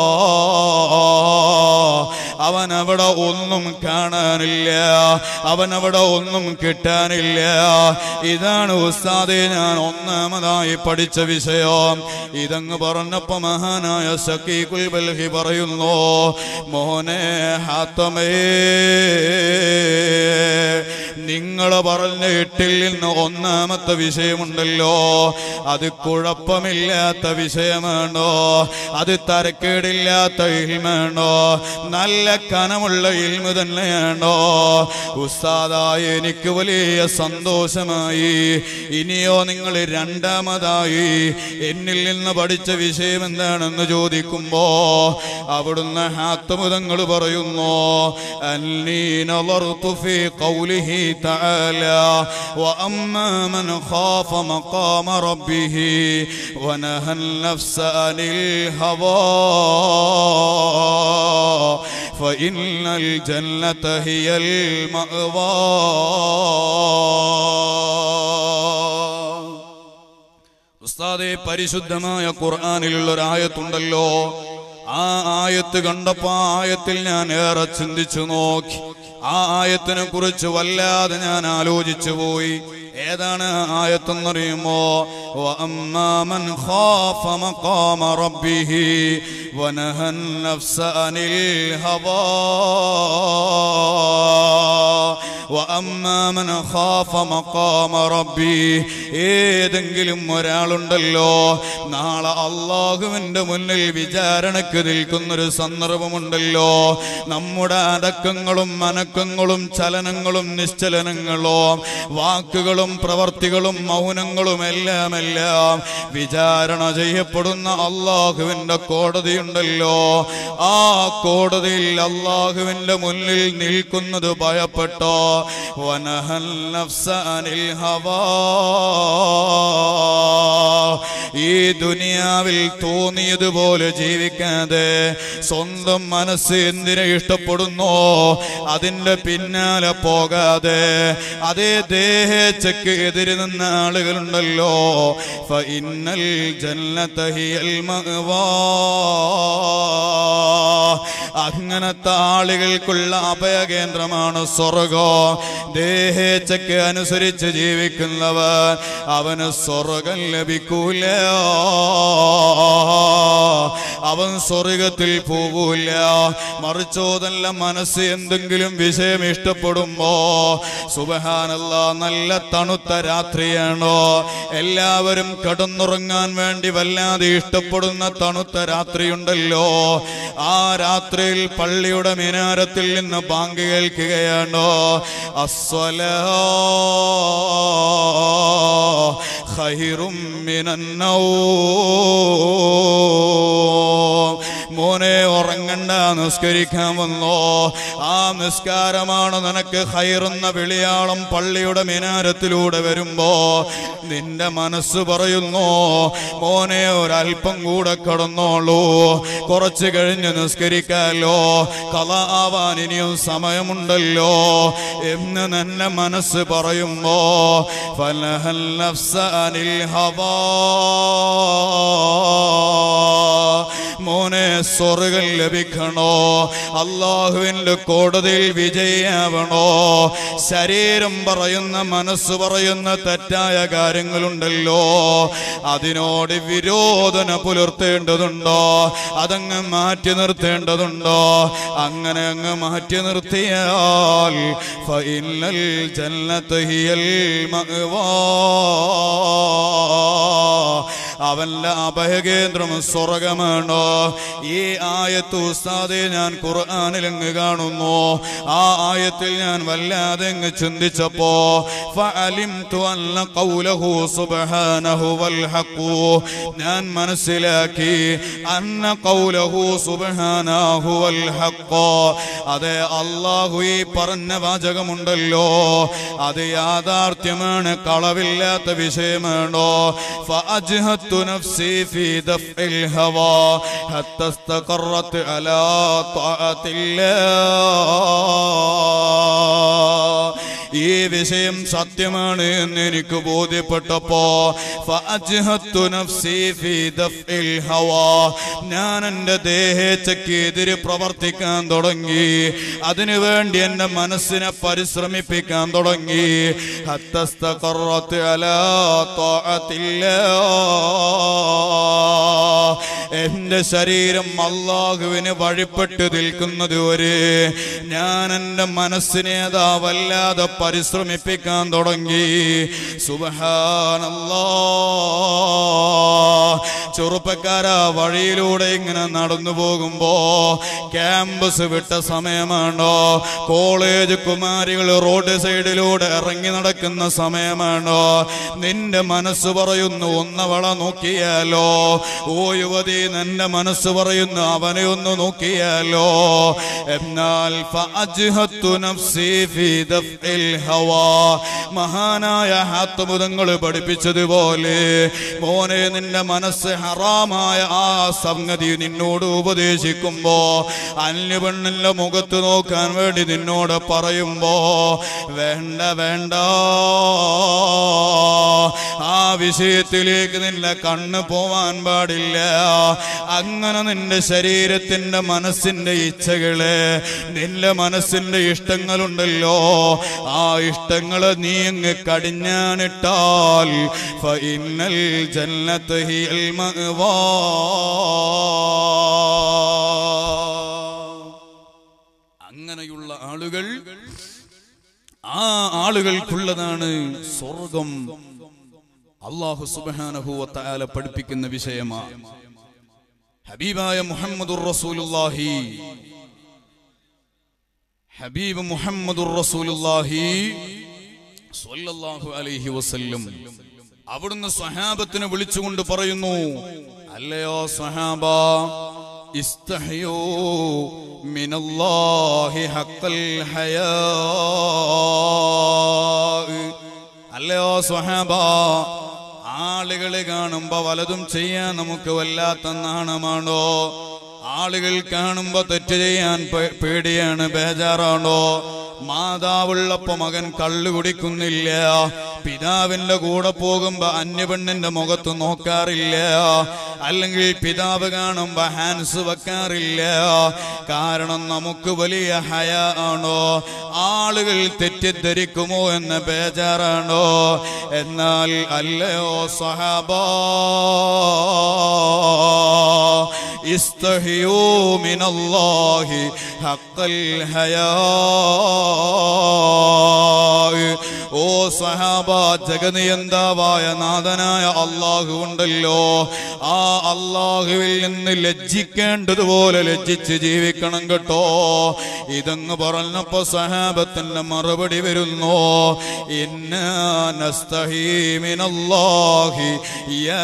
അവൻ അവിടെ ഒന്നും കാണാനില്ല അവൻ അവിടെ ഒന്നും കിട്ടാനില്ല ഇതാണ് ഉസ്താദെ ഞാൻ ഒന്നാമതായി പഠിച്ച വിഷയം ഇതങ്ങ് പറഞ്ഞപ്പോ മഹാനായ സക്കീഖുൽ ബൽഹി പറയുന്നു മോനെ ഹാത്തമേ നിങ്ങൾ പറഞ്ഞ എട്ടിൽ നിന്ന് ഒന്നാമത്തെ വിഷയമുണ്ടല്ലോ അത് കുഴപ്പമില്ലാത്ത വിഷയമാണോ അത് തരക്കേടില്ലാത്ത ഇൽമാണോ നല്ല കനമുള്ള ഇൽമ തന്നെയാണോ ഉസ്താദായ എനിക്ക് വലിയ സന്തോഷമായി ഇനിയോ നിങ്ങൾ രണ്ടാമതായി എന്നിൽ നിന്ന് പഠിച്ച വിഷയം എന്താണെന്ന് ചോദിക്കുമ്പോ അവിടുന്ന് ഹാത്തമുതങ്ങൾ പറയുന്നു അന്നീ നളർതു ഫീ ഖൗലിഹി തആല وأما من خاف مقام ربه ونهى النفس عن الهوى فإن الجنة هي المأوى ഉസ്താദെ പരിശുദ്ധമായ ഖുർആാനിലുള്ള ഒരു ആയത്തുണ്ടല്ലോ ആ ആയത്ത് കണ്ടപ്പോ ആ ആയത്തിൽ ഞാൻ ഏറെ ചിന്തിച്ചു നോക്കി ആ ആയത്തിനെ കുറിച്ച് വല്ലാതെ ഞാൻ ആലോചിച്ചു പോയി ഏതാണ് ആ ആയത്തെന്നറിയുമോ وأما من خاف مقام ربه ونهى النفس عن الهوى وأما من خاف مقام ربه ഏതെങ്കിലും ഒരാളുണ്ടല്ലോ നാളെ അള്ളാഹുവിന്റെ മുന്നിൽ വിചാരണക്ക് നിൽക്കുന്നൊരു സന്ദർഭമുണ്ടല്ലോ നമ്മുടെ അടക്കങ്ങളും അനക്കങ്ങളും ചലനങ്ങളും നിശ്ചലനങ്ങളും വാക്കുകളും പ്രവർത്തികളും മൗനങ്ങളും എല്ലാം എല്ലാം വിചാരണ ചെയ്യപ്പെടുന്ന അള്ളാഹുവിന്റെ കോടതിയുണ്ടല്ലോ ആ കോടതിയിൽ അള്ളാഹുവിന്റെ മുന്നിൽ നിൽക്കുന്നത് ഭയപ്പെട്ടോ വനഹൽ നഫ്സ അനിൽ ഹവാ ഈ ദുനിയാവിൽ തോന്നിയതുപോലെ ജീവിക്കാതെ സ്വന്തം മനസ്സ് എന്തിനെ ഇഷ്ടപ്പെടുന്നോ അതിന്റെ പിന്നാലെ പോകാതെ അതേ ദേഹച്ചക്ക് എതിര് നിന്ന ആളുകളുണ്ടല്ലോ ഫഇന്നൽ ജന്നത ഹിയൽ മഅവാ അങ്ങനത്തെ ആളുകൾക്കുള്ള അഭയകേന്ദ്രമാണ് സ്വർഗം ദേഹേച്ഛയ്ക്ക് അനുസരിച്ച് ജീവിക്കുന്നവൻ അവന് സ്വർഗം ലഭിക്കൂല അവൻ സ്വർഗത്തിൽ പോകൂല മറിച്ചോതല്ല മനസ്സ് എന്തെങ്കിലും വിഷയം ഇഷ്ടപ്പെടുമ്പോ സുബഹാനല്ല നല്ല തണുത്ത രാത്രിയാണോ എല്ലാവരും കടന്നുറങ്ങാൻ വേണ്ടി വല്ലാതെ ഇഷ്ടപ്പെടുന്ന തണുത്ത രാത്രിയുണ്ടല്ലോ ആ രാത്രിയിൽ പള്ളിയുടെ മിനാരത്തിൽ നിന്ന് ബാങ്ക് കേൾക്കുകയാണോ അസ്വലോ ഖൈറും മിനന്നൗ മോനെ ഉറങ്ങണ്ട നിസ്കരിക്കാൻ വന്നോ ആ നിസ്കാരമാണ് നിനക്ക് ഹൈറുന്ന വിളിയാളം പള്ളിയുടെ മിനാരത്തിലൂടെ വരുമ്പോ നിന്റെ മനസ്സ് പറയുന്നു മോനെ ഒരല്പം കൂടെ കടന്നോളൂ കുറച്ച് കഴിഞ്ഞ് നിസ്കരിക്കാലോ കഥ ആവാൻ ഇനിയും സമയമുണ്ടല്ലോ എന്ന് നിന്റെ മനസ്സ് പറയുമ്പോ ഫലഹൽ നഫ്സ അനിൽ ഹവാ മോനെ സ്വർഗം ലഭിക്കണോ അള്ളാഹുവിന്റെ കോടതിയിൽ വിജയാവണോ ശരീരം പറയുന്ന മനസ്സ് പറയുന്ന തെറ്റായ കാര്യങ്ങളുണ്ടല്ലോ അതിനോട് വിരോധന പുലർത്തേണ്ടതുണ്ടോ അതങ്ങ് മാറ്റി നിർത്തേണ്ടതുണ്ടോ അങ്ങനെ അങ്ങ് മാറ്റി നിർത്തിയാൽ ഫൈനൽ ജന്നത്ത് ഹിയൽ മഅ്വാ അവന്റെ അഭയകേന്ദ്രം സ്വർഗമാണോ ഈ ആയത്ത് ഉസ്താദെ ഞാൻ ഖുർആനിൽ അങ്ങ് കാണുന്നു ആ ആയത്തിൽ ഞാൻ വല്ലാതെ അങ്ങ് ചിന്തിച്ചപ്പോ ഫഅലിംതു അന്ന ഖൗലഹു സുബ്ഹാനഹു വൽ ഹഖു ഞാൻ മനസ്സിലാക്കി അന്ന ഖൗലഹു സുബ്ഹാനഹു വൽ ഹഖ് അതെ അല്ലാഹു ഈ പറഞ്ഞ വാചകമുണ്ടല്ലോ അത് യാഥാർത്ഥ്യമാണ് കളവില്ലാത്ത വിഷയമാണോ فأجهدت نفسي في دفع الهوى حتى استقرت على طاعة الله ഈ വിഷയം സത്യമാണ് എന്ന് എനിക്ക് ബോധ്യപ്പെട്ടപ്പോ ഫഅജ്ഹത്തു നഫ്സി ഫീ ദഫ്ഇൽ ഹവാ ഞാൻ എൻ്റെ ദേഹേച്ഛയ്ക്ക് എതിരെ പ്രവർത്തിക്കാൻ തുടങ്ങി അതിനുവേണ്ടി എൻ്റെ മനസ്സിനെ പരിശ്രമിപ്പിക്കാൻ തുടങ്ങി ഹത്തസ്തഖറത്ത് അലാ ത്വാഅത്തില്ലാ എന്റെ ശരീരം അള്ളാഹുവിന് വഴിപ്പെട്ട് നിൽക്കുന്നത് വരെ ഞാൻ എൻ്റെ മനസ്സിനെ അതാ വല്ലാതെ പരിശ്രമിപ്പിക്കാൻ തുടങ്ങി സുബഹാനല്ലാ ചെറുപ്പക്കാരാ വഴിയിലൂടെ ഇങ്ങനെ നടന്നു പോകുമ്പോ ക്യാമ്പസ് വിട്ട സമയമാണോ കോളേജ് കുമാരികൾ റോഡ് സൈഡിലൂടെ ഇറങ്ങി നടക്കുന്ന സമയമാണോ നിന്റെ മനസ്സ് പറയുന്നു ഒന്നവള നോക്കിയാലോ ഓ യുവതി നിന്റെ മനസ്സ് പറയുന്നു അവനെ ഒന്ന് നോക്കിയാലോ എന്നാൽ ഫഅജ്ഹത്തു നഫ്സി ഫീ ദഫ്ഇൽ ഹവാ മഹാനായ ഹാത്തമുതങ്ങൾ പഠിപ്പിച്ചതുപോലെ മോനെ നിന്റെ മനസ്സ് ഹറാമായ ആ സംഗതി നിന്നോട് ഉപദേശിക്കുമ്പോ അന്യ പെണ്ണിന്റെ മുഖത്ത് നോക്കാൻ വേണ്ടി നിന്നോട് പറയുമ്പോ വേണ്ട വേണ്ട ആ വിഷയത്തിലേക്ക് നിന്റെ കണ്ണ് പോവാൻ പാടില്ല അങ്ങനെ നിന്റെ ശരീരത്തിന്റെ മനസ്സിന്റെ ഇച്ഛകള് നിന്റെ മനസ്സിന്റെ ഇഷ്ടങ്ങളുണ്ടല്ലോ ആ ഇഷ്ടങ്ങള് നീ അങ്ങ് കടിഞ്ഞാനിട്ടാൽ ഫഇന്നൽ ജന്നത്ത് ഹിയൽ മഅ്വാ. അങ്ങനെയുള്ള ആളുകൾ ആ ആളുകൾക്കുള്ളതാണ് സ്വർഗം അള്ളാഹു സുബാനഹുവല പഠിപ്പിക്കുന്ന വിഷയമാണ് ഹബീബായ മുഹമ്മദുർ റസൂലുള്ളാഹി ഹബീബ് മുഹമ്മദുർ റസൂലുള്ളാഹി സ്വല്ലല്ലാഹു അലൈഹി വസല്ലം അവിടുന്ന് സ്വഹാബത്തിനെ വിളിച്ചുകൊണ്ട് പറയുന്നു അല്ലയോ സ്വഹാബ ഇസ്തഹയോ മിനല്ലാഹി ഹഖൽ ഹയാ അല്ലയോ സ്വഹാബ ആളുകളെ കാണുമ്പോ വലതും ചെയ്യാൻ നമുക്ക് വല്ലാത്ത നാണമാണോ ആളുകൾ കാണുമ്പോ തെറ്റ് ചെയ്യാൻ പേ- പേടിയാണ് ബേജാറാണോ മാതാവുള്ളപ്പോ മകൻ കള്ളു കുടിക്കുന്നില്ല പിതാവിന്റെ കൂടെ പോകുമ്പോ അന്യപെണ്ണിന്റെ മുഖത്ത് നോക്കാറില്ല അല്ലെങ്കിൽ പിതാവ് കാണുമ്പോ ഹാൻസ് വെക്കാറില്ല കാരണം നമുക്ക് വലിയ ഹയ ആണോ ആളുകൾ തെറ്റിദ്ധരിക്കുമോ എന്ന ബേജാറാണോ എന്നാൽ അല്ലയോ സഹാബാ استحيوا من الله حق الحياء ഓ സഹാബ ജഗനിയന്താവായ നാഥനായ അള്ളാഹു ഉണ്ടല്ലോ ആ അള്ളാഹുവിൽ നിന്ന് ലജ്ജിക്കേണ്ടതുപോലെ ലജ്ജിച്ച് ജീവിക്കണം കേട്ടോ ഇതങ്ങ് പറഞ്ഞപ്പോ സഹാബത്തിന്റെ മറുപടി വരുന്നു ഇന്നാ നസ്തഹീ മിനല്ലാഹി യാ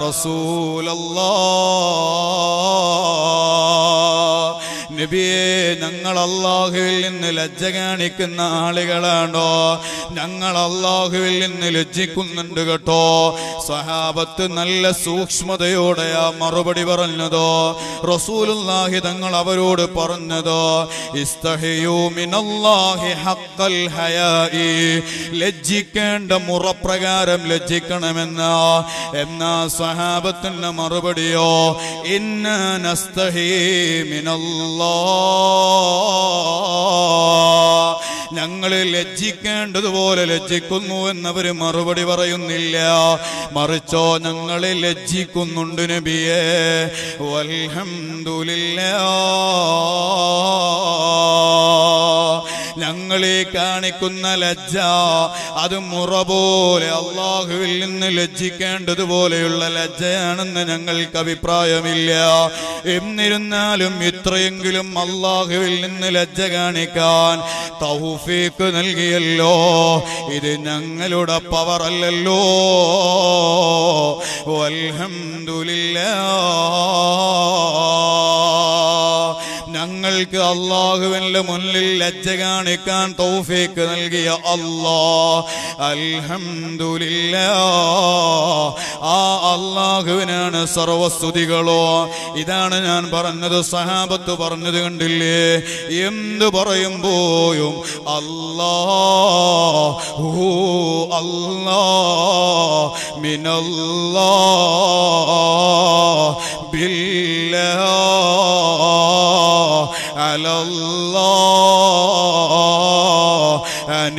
റസൂലല്ലാഹ് നബിയെ ഞങ്ങൾ അള്ളാഹുവിൽ നിന്ന് ലജ്ജ കാണിക്കുന്ന ആളുകളാണോ ഞങ്ങൾ അള്ളാഹുവിൽ നിന്ന് ലജ്ജിക്കുന്നുണ്ട് കേട്ടോ സഹാബത്ത് നല്ല സൂക്ഷ്മതയോടെ ആ മറുപടി പറഞ്ഞതോ റസൂലുള്ളാഹി തങ്ങൾ അവരോട് പറഞ്ഞതോ ഇസ്തഹിയൂ മിനല്ലാഹി ഹഖൽ ഹയാഇ ലജ്ജിക്കേണ്ട മുറപ്രകാരം ലജ്ജിക്കണമെന്ന എന്നാ സഹാബത്തിന്റെ മറുപടിയോ ഇന്ന നസ്തഹീ മിനല്ലാ ഞങ്ങൾ ലജ്ജിക്കേണ്ടതുപോലെ ലജ്ജിക്കുന്നു എന്നവര് മറുപടി പറയുന്നില്ല മറിച്ചോ ഞങ്ങളെ ലജ്ജിക്കുന്നുണ്ട് നബിയെ വൽഹംദുലില്ലാ ഞങ്ങളെ കാണിക്കുന്ന ലജ്ജ അത് മുറ പോലെ അള്ളാഹുവിൽ നിന്ന് ലജ്ജിക്കേണ്ടതുപോലെയുള്ള ലജ്ജയാണെന്ന് ഞങ്ങൾക്ക് അഭിപ്രായമില്ല എന്നിരുന്നാലും ഇത്രയെങ്കിലും അള്ളാഹുവിൽ നിന്ന് ലജ്ജ കാണിക്കാൻ തൗഫീക്ക് നൽകിയല്ലോ ഇത് ഞങ്ങളുടെ പവർ അല്ലല്ലോ വൽഹംദുലില്ലാ ഞങ്ങൾക്ക് അള്ളാഹുവിന്റെ മുന്നിൽ ലജ്ജ കാണിക്കാൻ തൗഫീക്ക് നൽകിയ അല്ലാ അൽഹംദുലില്ല ആ അള്ളാഹുവിനാണ് സർവസ്തുതികളോ ഇതാണ് ഞാൻ പറഞ്ഞത് സഹാബത്ത് പറഞ്ഞത് കണ്ടില്ലേ എന്ത് പറയുമ്പോയും അല്ലാ ഹൂ അല്ലാ മിനല്ലാ ബില്ലാ على الله عن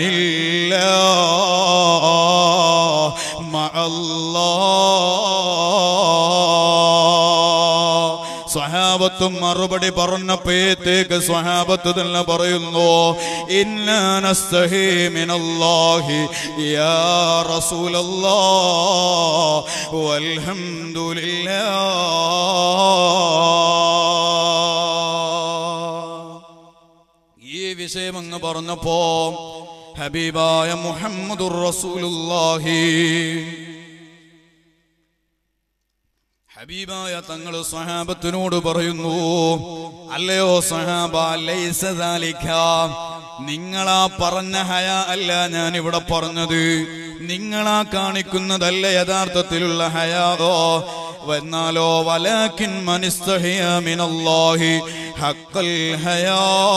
الله مع الله സ്വഹാബത്തും മറുപടി പറഞ്ഞപ്പോഴത്തേക്ക് സ്വഹാബത്ത് തന്നെ പറയുന്നു ഇന്നസ്തഹി മിനല്ലാഹി യാ റസൂലല്ലാഹ് വൽഹംദുലില്ലാഹ് ഈ വിഷയം അങ്ങ് പറഞ്ഞപ്പോ ഹബീബായ മുഹമ്മദുർ റസൂലുള്ളാഹി ഹബീബായ തങ്ങൾ സഹാബത്തിനോട് പറയുന്നു അല്ലയോ സഹാബ ലൈസ ദാലിക നിങ്ങളാ പറഞ്ഞ ഹയ അല്ല ഞാൻ ഇവിടെ പറഞ്ഞത് നിങ്ങളാ കാണിക്കുന്നതല്ല യഥാർത്ഥത്തിലുള്ള ഹയാതോ എന്നാലോ വലാക്കിൻ മനിസ്തഹിയ മിനല്ലാഹി ഹക്കൽ ഹയാ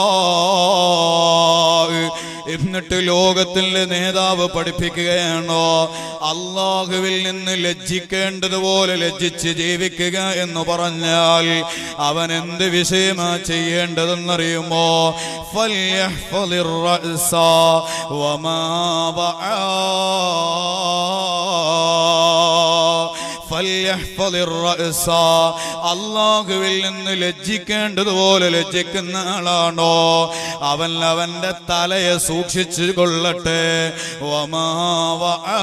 എന്നിട്ട് ലോകത്തിലെ നേതാവ് പഠിപ്പിക്കുകയാണോ അള്ളാഹുവിൽ നിന്ന് ലജ്ജിക്കേണ്ടതുപോലെ ലജ്ജിച്ച് ജീവിക്കുക എന്ന് പറഞ്ഞാൽ അവൻ എന്ത് വിഷയമാ ചെയ്യേണ്ടതെന്നറിയുമോ ഫല്യഹ്ഫളിർ റഅസ വമാ ബഅ അള്ളാഹുവിൽ നിന്ന് ലജ്ജിക്കേണ്ടതുപോലെ ലജ്ജിക്കുന്ന ആളാണോ അവൻ അവന്റെ തലയെ സൂക്ഷിച്ചു കൊള്ളട്ടെ വമാ വആ.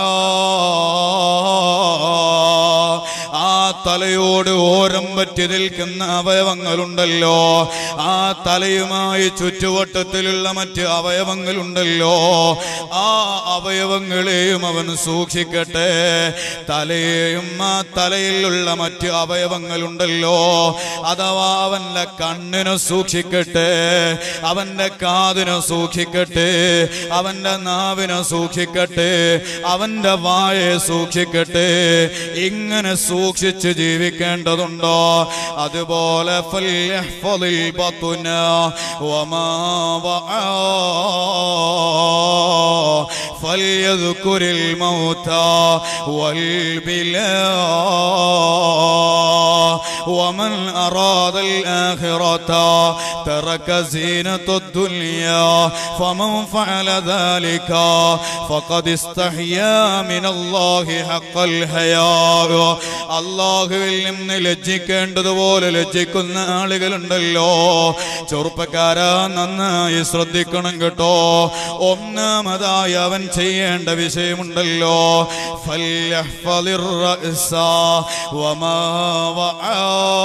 ആ തലയോട് ഓരം പറ്റി നിൽക്കുന്ന അവയവങ്ങളുണ്ടല്ലോ ആ തലയുമായി ചുറ്റുവട്ടത്തിലുള്ള മറ്റ് അവയവങ്ങളുണ്ടല്ലോ ആ അവയവങ്ങളെയും അവൻ സൂക്ഷിക്കട്ടെ തലയെയും ആ തലയിലുള്ള മറ്റ് അവയവങ്ങളുണ്ടല്ലോ അഥവാ അവന്റെ കണ്ണിനെ സൂക്ഷിക്കട്ടെ അവന്റെ കാതിനെ സൂക്ഷിക്കട്ടെ അവന്റെ നാവിനെ സൂക്ഷിക്കട്ടെ അവന്റെ വായെ സൂക്ഷിക്കട്ടെ ഇങ്ങനെ സൂക്ഷിച്ച് ജീവിക്കേണ്ടതുണ്ടോ അതുപോലെ ഫല്യഹ്ഫളിൽ ബത്തുന വമാ വആ. فليذكر الموتى والبلا ومن أراد الآخرة ترك زينة الدنيا فمن فعل ذلك فقد استحيا من الله حق الحياء അള്ളാഹുവിൽ നിന്ന് ലജ്ജിക്കേണ്ടതുപോലെ ലജ്ജിക്കുന്ന ആളുകളുണ്ടല്ലോ ചെറുപ്പക്കാരാ നന്നായി ശ്രദ്ധിക്കണം കേട്ടോ ഒന്നാമതായി അവൻ ചെയ്യേണ്ട വിഷയമുണ്ടല്ലോ ഫല്യഹ്ഫളിർ റഅസ വമാ വആ.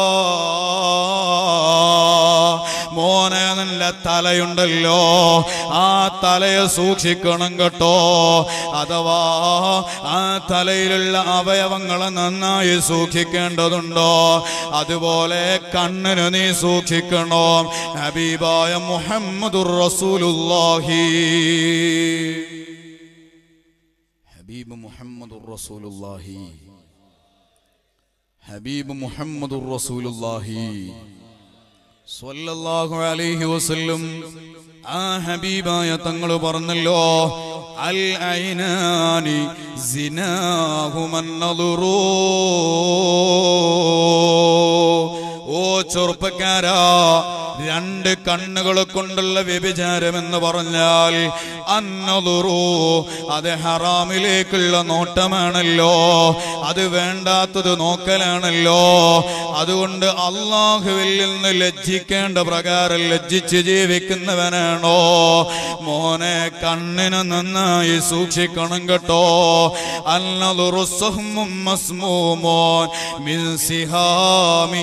മോനെ നല്ല തലയുണ്ടല്ലോ ആ തലയെ സൂക്ഷിക്കണം കേട്ടോ അഥവാ ആ തലയിലുള്ള അവയവങ്ങളെ നന്നായി സൂക്ഷിക്കേണ്ടതുണ്ടോ അതുപോലെ കണ്ണിന് നീ സൂക്ഷിക്കണോ ഹബീബായ മുഹമ്മദുർ റസൂലുള്ളാഹി ഹബീബ് മുഹമ്മദുർ റസൂലുള്ളാഹി ഹബീബ് മുഹമ്മദുർ റസൂലുള്ളാഹി സ്വല്ലല്ലാഹു അലൈഹി വസല്ലം ആ ഹബീബായ തങ്ങൾ പറഞ്ഞല്ലോ അൽ ഐനാനി സിനാഹുമൻ നളുറൂ ഓ ചെറുപ്പക്കാരാ രണ്ട് കണ്ണുകളെ കൊണ്ടുള്ള വ്യഭിചാരം എന്ന് പറഞ്ഞാൽ അന്നതുറു അത് ഹറാമിലേക്കുള്ള നോട്ടമാണല്ലോ അത് വേണ്ടാത്തത് നോക്കലാണല്ലോ അതുകൊണ്ട് അള്ളാഹുവിൽ നിന്ന് ലജ്ജിക്കേണ്ട പ്രകാരം ലജ്ജിച്ച് ജീവിക്കുന്നവനാണോ മോനെ കണ്ണിന് നന്നായി സൂക്ഷിക്കണം കേട്ടോ അന്നതുറു സഹ്മും മസ്മൂമോൻ മിൻ സിഹാമി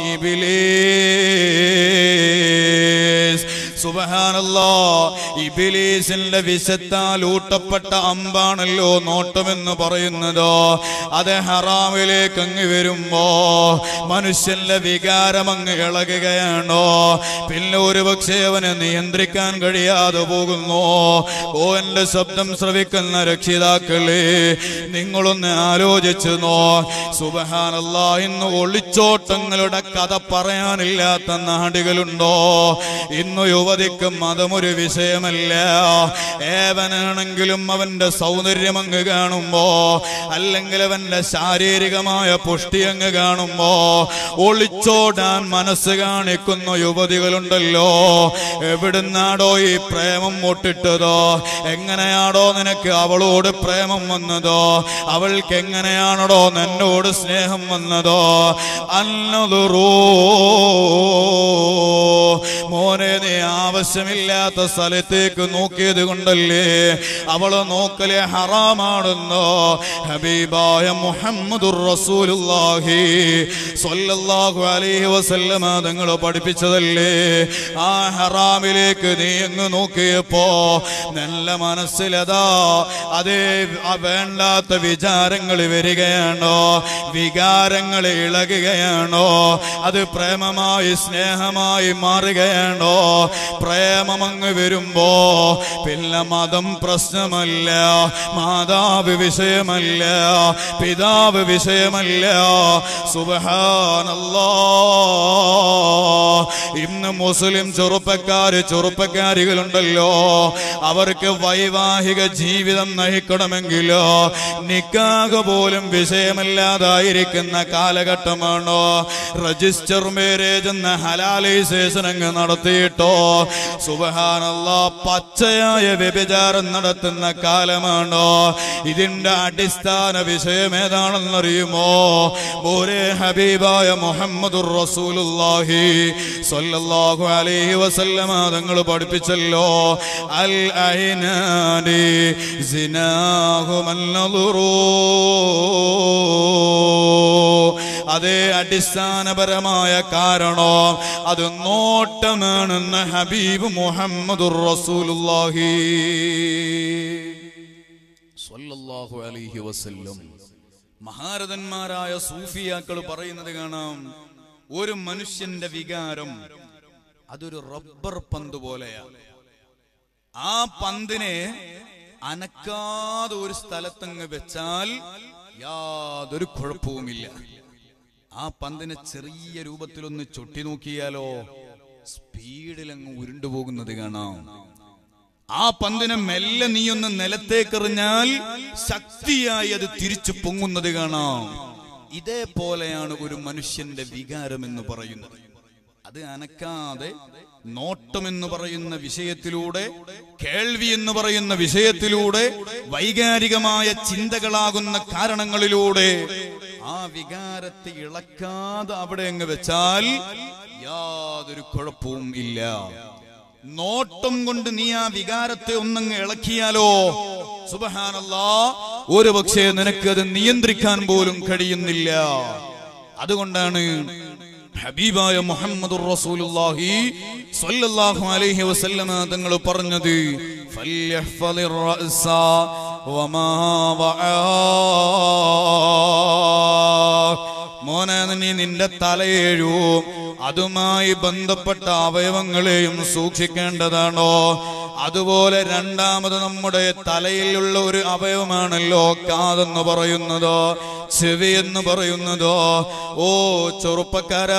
ഇബിലീസ് സുബഹാനല്ലാ ഇബിലീസിന്റെ വിശത്താൽ ഊട്ടപ്പെട്ട അമ്പാണല്ലോ നോട്ടമെന്ന് പറയുന്നത് അത് ഹറാമിലേക്ക് അങ്ങ് വരുമ്പോ മനുഷ്യന്റെ വികാരം അങ്ങ് ഇളകുകയാണോ പിന്നെ ഒരു പക്ഷേ അവനെ നിയന്ത്രിക്കാൻ കഴിയാതെ പോകുന്നു ഓ എന്റെ ശബ്ദം ശ്രവിക്കുന്ന രക്ഷിതാക്കളെ നിങ്ങളൊന്ന് ആലോചിച്ചു നോ സുബഹാനല്ല ഇന്ന് ഒളിച്ചോട്ടങ്ങളുടെ കഥ പറയാനില്ലാത്ത നാടുകളുണ്ടോ ഇന്ന് യുവതിക്ക് മതമൊരു വിഷയമല്ല ഏവനാണെങ്കിലും അവന്റെ സൗന്ദര്യം അങ്ങ് കാണുമ്പോ അല്ലെങ്കിൽ അവന്റെ ശാരീരികമായ പുഷ്ടി അങ്ങ് കാണുമ്പോ ഒളിച്ചോടാൻ മനസ്സ് കാണിക്കുന്ന യുവതികളുണ്ടല്ലോ എവിടുന്നാടോ ഈ പ്രേമം മുട്ടിട്ടതോ എങ്ങനെയാണോ നിനക്ക് അവളോട് പ്രേമം വന്നതോ അവൾക്ക് എങ്ങനെയാണോ നിന്നോട് സ്നേഹം വന്നതോ അന്നതുറോ മോനെ നീ ആവശ്യമില്ലാത്ത സ്ഥലത്തേക്ക് നോക്കിയത് കൊണ്ടല്ലേ അവള് നോക്കലെ ഹറാമാണെന്നോ ഹബീബായ മുഹമ്മദുർ റസൂലുള്ളാഹി സ്വല്ലല്ലാഹു അലൈഹി വസല്ലമ തങ്ങൾ പഠിപ്പിച്ചതല്ലേ ആ ഹറാമിലേക്ക് നീ അങ്ങ് നോക്കിയപ്പോ നല്ല മനസ്സിലതാ അതേ ആ വേണ്ടാത്ത വിചാരങ്ങൾ വരികയാണോ വികാരങ്ങൾ ഇളകുകയാണോ അത് പ്രേമമായി സ്നേഹമായി മാറുകയാണോ പ്രേമമങ്ങ് വരുമ്പോ പിന്നെ മതം പ്രശ്നമല്ല മാതാവ് വിഷയമല്ല പിതാവ് വിഷയമല്ല സുബഹാനല്ലാ ഇന്ന് മുസ്ലിം ചെറുപ്പക്കാര് ചെറുപ്പക്കാരികളുണ്ടല്ലോ അവർക്ക് വൈവാഹിക ജീവിതം നയിക്കണമെങ്കിലോ നിക്കാഹ് പോലും വിഷയമല്ലാതായിരിക്കുന്ന കാലഘട്ടമാണോ രജിസ്റ്റർ മാരേജ് എന്ന ഹലാലൈസേഷൻ അങ്ങ് നടത്തിയിട്ടോ സുബഹാനല്ല പച്ചയായ വ്യഭിചാരം നടത്തുന്ന കാലമാണോ ഇതിന്റെ അടിസ്ഥാന വിഷയം ഏതാണെന്നറിയുമോ ഒരേ ഹബീബായ മുഹമ്മദുർ റസൂലുള്ളാഹി സ്വല്ലല്ലാഹു അലൈഹി വസല്ലമ തങ്ങൾ പഠിപ്പിച്ചല്ലോ അൽ ഐനാനി സിനാഹു മന്നളുറൂ അതേ അടിസ്ഥാനപരമായ കാരണം അത് നോട്ടമാണെന്ന് ഹബീബ് മുഹമ്മദുർ റസൂലുള്ളാഹി സ്വല്ലല്ലാഹു അലൈഹി വസല്ലം മഹാരഥന്മാരായ സൂഫിയാക്കൾ പറയുന്നത് കാണാം ഒരു മനുഷ്യന്റെ വികാരം അതൊരു റബ്ബർ പന്ത് പോലെയാണ് ആ പന്തിനെ അനക്കാതെ ഒരു സ്ഥലത്തങ്ങ് വെച്ചാൽ യാതൊരു കുഴപ്പവുമില്ല ആ പന്തിനെ ചെറിയ രൂപത്തിലൊന്ന് ചൊട്ടി നോക്കിയാലോ സ്പീഡിൽ അങ്ങ് ഉരുണ്ടുപോകുന്നത് കാണാം ആ പന്തിനെ മെല്ലെ നീയൊന്ന് നിലത്തേക്കെറിഞ്ഞാൽ ശക്തിയായി അത് തിരിച്ചു പൊങ്ങുന്നത് കാണാം ഇതേപോലെയാണ് ഒരു മനുഷ്യന്റെ വികാരം എന്ന് പറയുന്നത് അത് അനക്കാതെ നോട്ടം എന്ന് പറയുന്ന വിഷയത്തിലൂടെ കേൾവി എന്ന് പറയുന്ന വിഷയത്തിലൂടെ വൈകാരികമായ ചിന്തകളാകുന്ന കാരണങ്ങളിലൂടെ ആ വികാരത്തെ ഇളക്കാതെ അവിടെ അങ്ങ് വെച്ചാൽ യാതൊരു കുഴപ്പവും ഇല്ല നോട്ടം കൊണ്ട് നീ ആ വികാരത്തെ ഒന്നങ്ങ് ഇളക്കിയാലോ സുബഹാനല്ലാ ഒരു പക്ഷേ നിനക്ക് അത് നിയന്ത്രിക്കാൻ പോലും കഴിയുന്നില്ല അതുകൊണ്ടാണ് ഹബീബായ മുഹമ്മദ് റസൂലുള്ളാഹി സ്വല്ലല്ലാഹു അലൈഹി വസല്ലമ തങ്ങൾ പറഞ്ഞത് ഫല്യഹ്ഫളിർ റഅസ വമാ വആ മോനെ നീ നിന്റെ തലയേഴും അതുമായി ബന്ധപ്പെട്ട അവയവങ്ങളെയും സൂക്ഷിക്കേണ്ടതാണോ അതുപോലെ രണ്ടാമത് നമ്മുടെ തലയിലുള്ള ഒരു അവയവമാണല്ലോ കാതെന്ന് പറയുന്നതോ ചെവി എന്ന് പറയുന്നതോ ഓ ചെറുപ്പക്കാരാ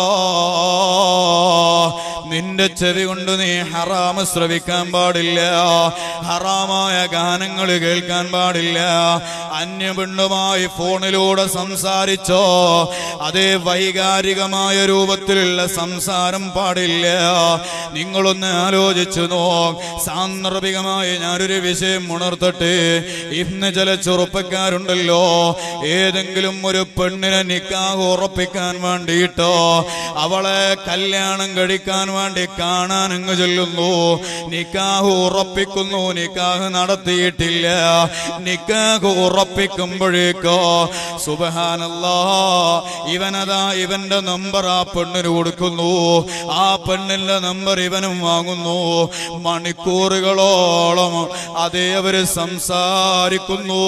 നിന്റെ ചെവി കൊണ്ട് നീ ഹറാമ് ശ്രവിക്കാൻ പാടില്ല ഹറാമായ ഗാനങ്ങൾ കേൾക്കാൻ പാടില്ല അന്യപെണ്ണുമായി ഫോണിലൂടെ സംസാരിച്ചോ അതേ വൈകാരികമായ രൂപത്തിലുള്ള സംസാരം പാടില്ല നിങ്ങളൊന്ന് ആലോചിച്ചു നോ സാന്ദർഭികമായി ഞാനൊരു വിഷയം ഉണർത്തട്ടെ ഇന്ന് ചില ചെറുപ്പക്കാരുണ്ടല്ലോ ഏതെങ്കിലും ഒരു പെണ്ണിനെ നിക്കാഹ് ഉറപ്പിക്കാൻ വേണ്ടിയിട്ടോ അവളെ കല്യാണം കഴിക്കാൻ വേണ്ടി കാണാൻ അങ്ങ് ചെല്ലുന്നു നിക്കാഹ് ഉറപ്പിക്കുന്നു നിക്കാഹ് നടത്തിയിട്ടില്ല നിക്കാഹ് ഉറപ്പിക്കുമ്പോഴേക്കോ സുബഹാനല്ലാ ഇവനതാ ഇവന്റെ നമ്പർ ആ പെണ്ണിന് കൊടുക്കുന്നു ആ പെണ്ണിന്റെ നമ്പർ ഇവനും വാങ്ങുന്നു മണിക്കൂറുകളോളം അതേ അവര് സംസാരിക്കുന്നു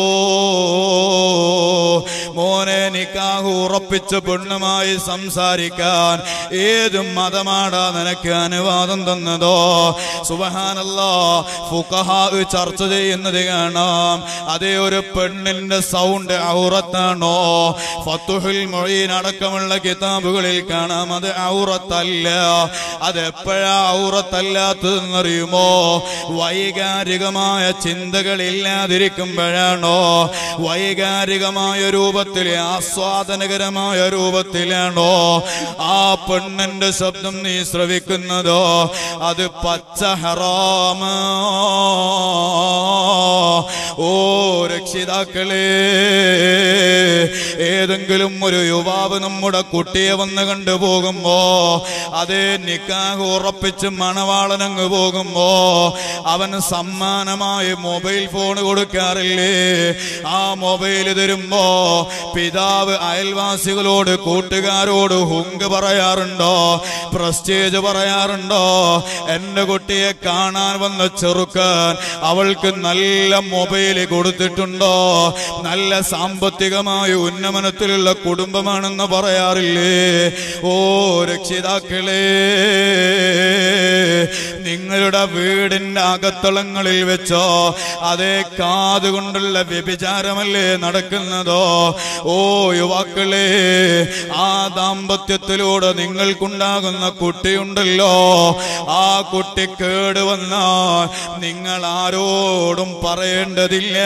മോനെ നിക്കാഹ് ഉറപ്പിച്ച പെണ്ണുമായി സംസാരിക്കാൻ ഏത് മതമാടാ നിനക്ക് അനുവാദം തന്നതോ സുബഹാനല്ലാ ഫുഖഹാ ചർച്ച ചെയ്യുന്നത് കാണാം അതേ ഒരു പെണ്ണിന്റെ സൗണ്ട് ഔറത്താണോ ഫത്തുഹുൽ മൊഴീൻ അടക്കമുള്ള കിതാബുകളിൽ കാണാം അത് ഔറത്തല്ല അത് എപ്പോഴാ ഔറത്തല്ലാത്തതെന്നറിയുമോ വൈകാരികമായ ചിന്തകൾ ഇല്ലാതിരിക്കുമ്പോഴാണോ വൈകാരികമായ രൂപത്തിൽ ആസ്വാദനകരമായ രൂപത്തിലാണോ ആ പെണ്ണിന്റെ ശബ്ദം നീ ശ്രവിക്കുന്നതോ അത് പച്ച ഹറാമ ഓ രക്ഷിതാക്കളെ ഏതെങ്കിലും ഒരു യുവാവ് നമ്മുടെ കുട്ടിയെ വന്ന് കണ്ടുപോകുമ്പോ അതേ നിക്കാഹ് ഉറപ്പിച്ച് മണവാളനങ്ങ് പോകുമ്പോ അവന് സമ്മാനമായി മൊബൈൽ ഫോൺ കൊടുക്കാറില്ലേ ആ മൊബൈൽ തരുമ്പോ പിതാവ് അയൽവാസികളോട് കൂട്ടുകാരോട് ഹുങ്ക് പറയാറുണ്ടോ പ്രസ്റ്റേജ് പറയാറുണ്ടോ എന്റെ കുട്ടിയെ കാണാൻ വന്ന ചെറുക്കൻ അവൾക്ക് നല്ല മൊബൈൽ കൊടുത്തിട്ടുണ്ടോ നല്ല സാമ്പത്തികമായ ഉന്നമനത്തിലുള്ള കുടുംബമാണെന്ന് പറയാറില്ലേ ഓ രക്ഷിതാക്കളെ നിങ്ങളുടെ വീടിന്റെ അകത്തളങ്ങളിൽ വെച്ചോ അതേ കാതുകൊണ്ടുള്ള വ്യഭിചാരമല്ലേ നടക്കുന്നതോ ഓ യുവാക്കളെ ആ ദാമ്പത്യത്തിലൂടെ നിങ്ങൾക്കുണ്ടാകുന്ന കുട്ടിയുണ്ടല്ലോ ആ കുട്ടി കേടുവന്നാൽ നിങ്ങൾ ആരോടും പറയേണ്ടതില്ല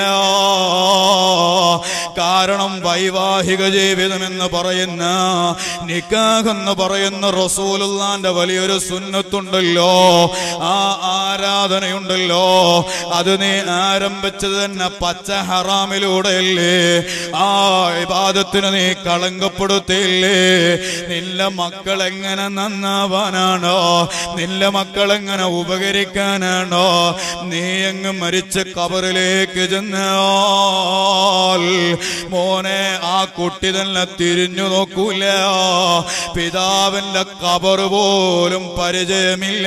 കാരണം വൈവാഹിക ജീവിതം എന്ന് പറയുന്ന നിക്കാഹ് എന്ന് പറയുന്ന റസൂലുള്ളാന്റെ വലിയൊരു സുന്നത്തുണ്ടല്ലോ ആ ആരാധനയുണ്ടല്ലോ അത് നീ ആരംഭിച്ചത് തന്നെ പച്ച ഹറാമിലൂടെയല്ലേ ആ ഇബാദത്തിന് നീ കളങ്കപ്പെടുത്തിയില്ലേ നിന്റെ മക്കൾ എങ്ങനെ നന്നാവാനാണോ നിന്റെ മക്കൾ എങ്ങനെ ഉപകരിക്കാനാണോ നീ അങ്ങ് മരിച്ച് കബറിലേക്ക് ചെന്നാൽ മോനെ ആ കുട്ടി തന്നെ തിരിഞ്ഞു നോക്കൂല പിതാവിന്റെ കബറ് പോലും പരിചയമില്ല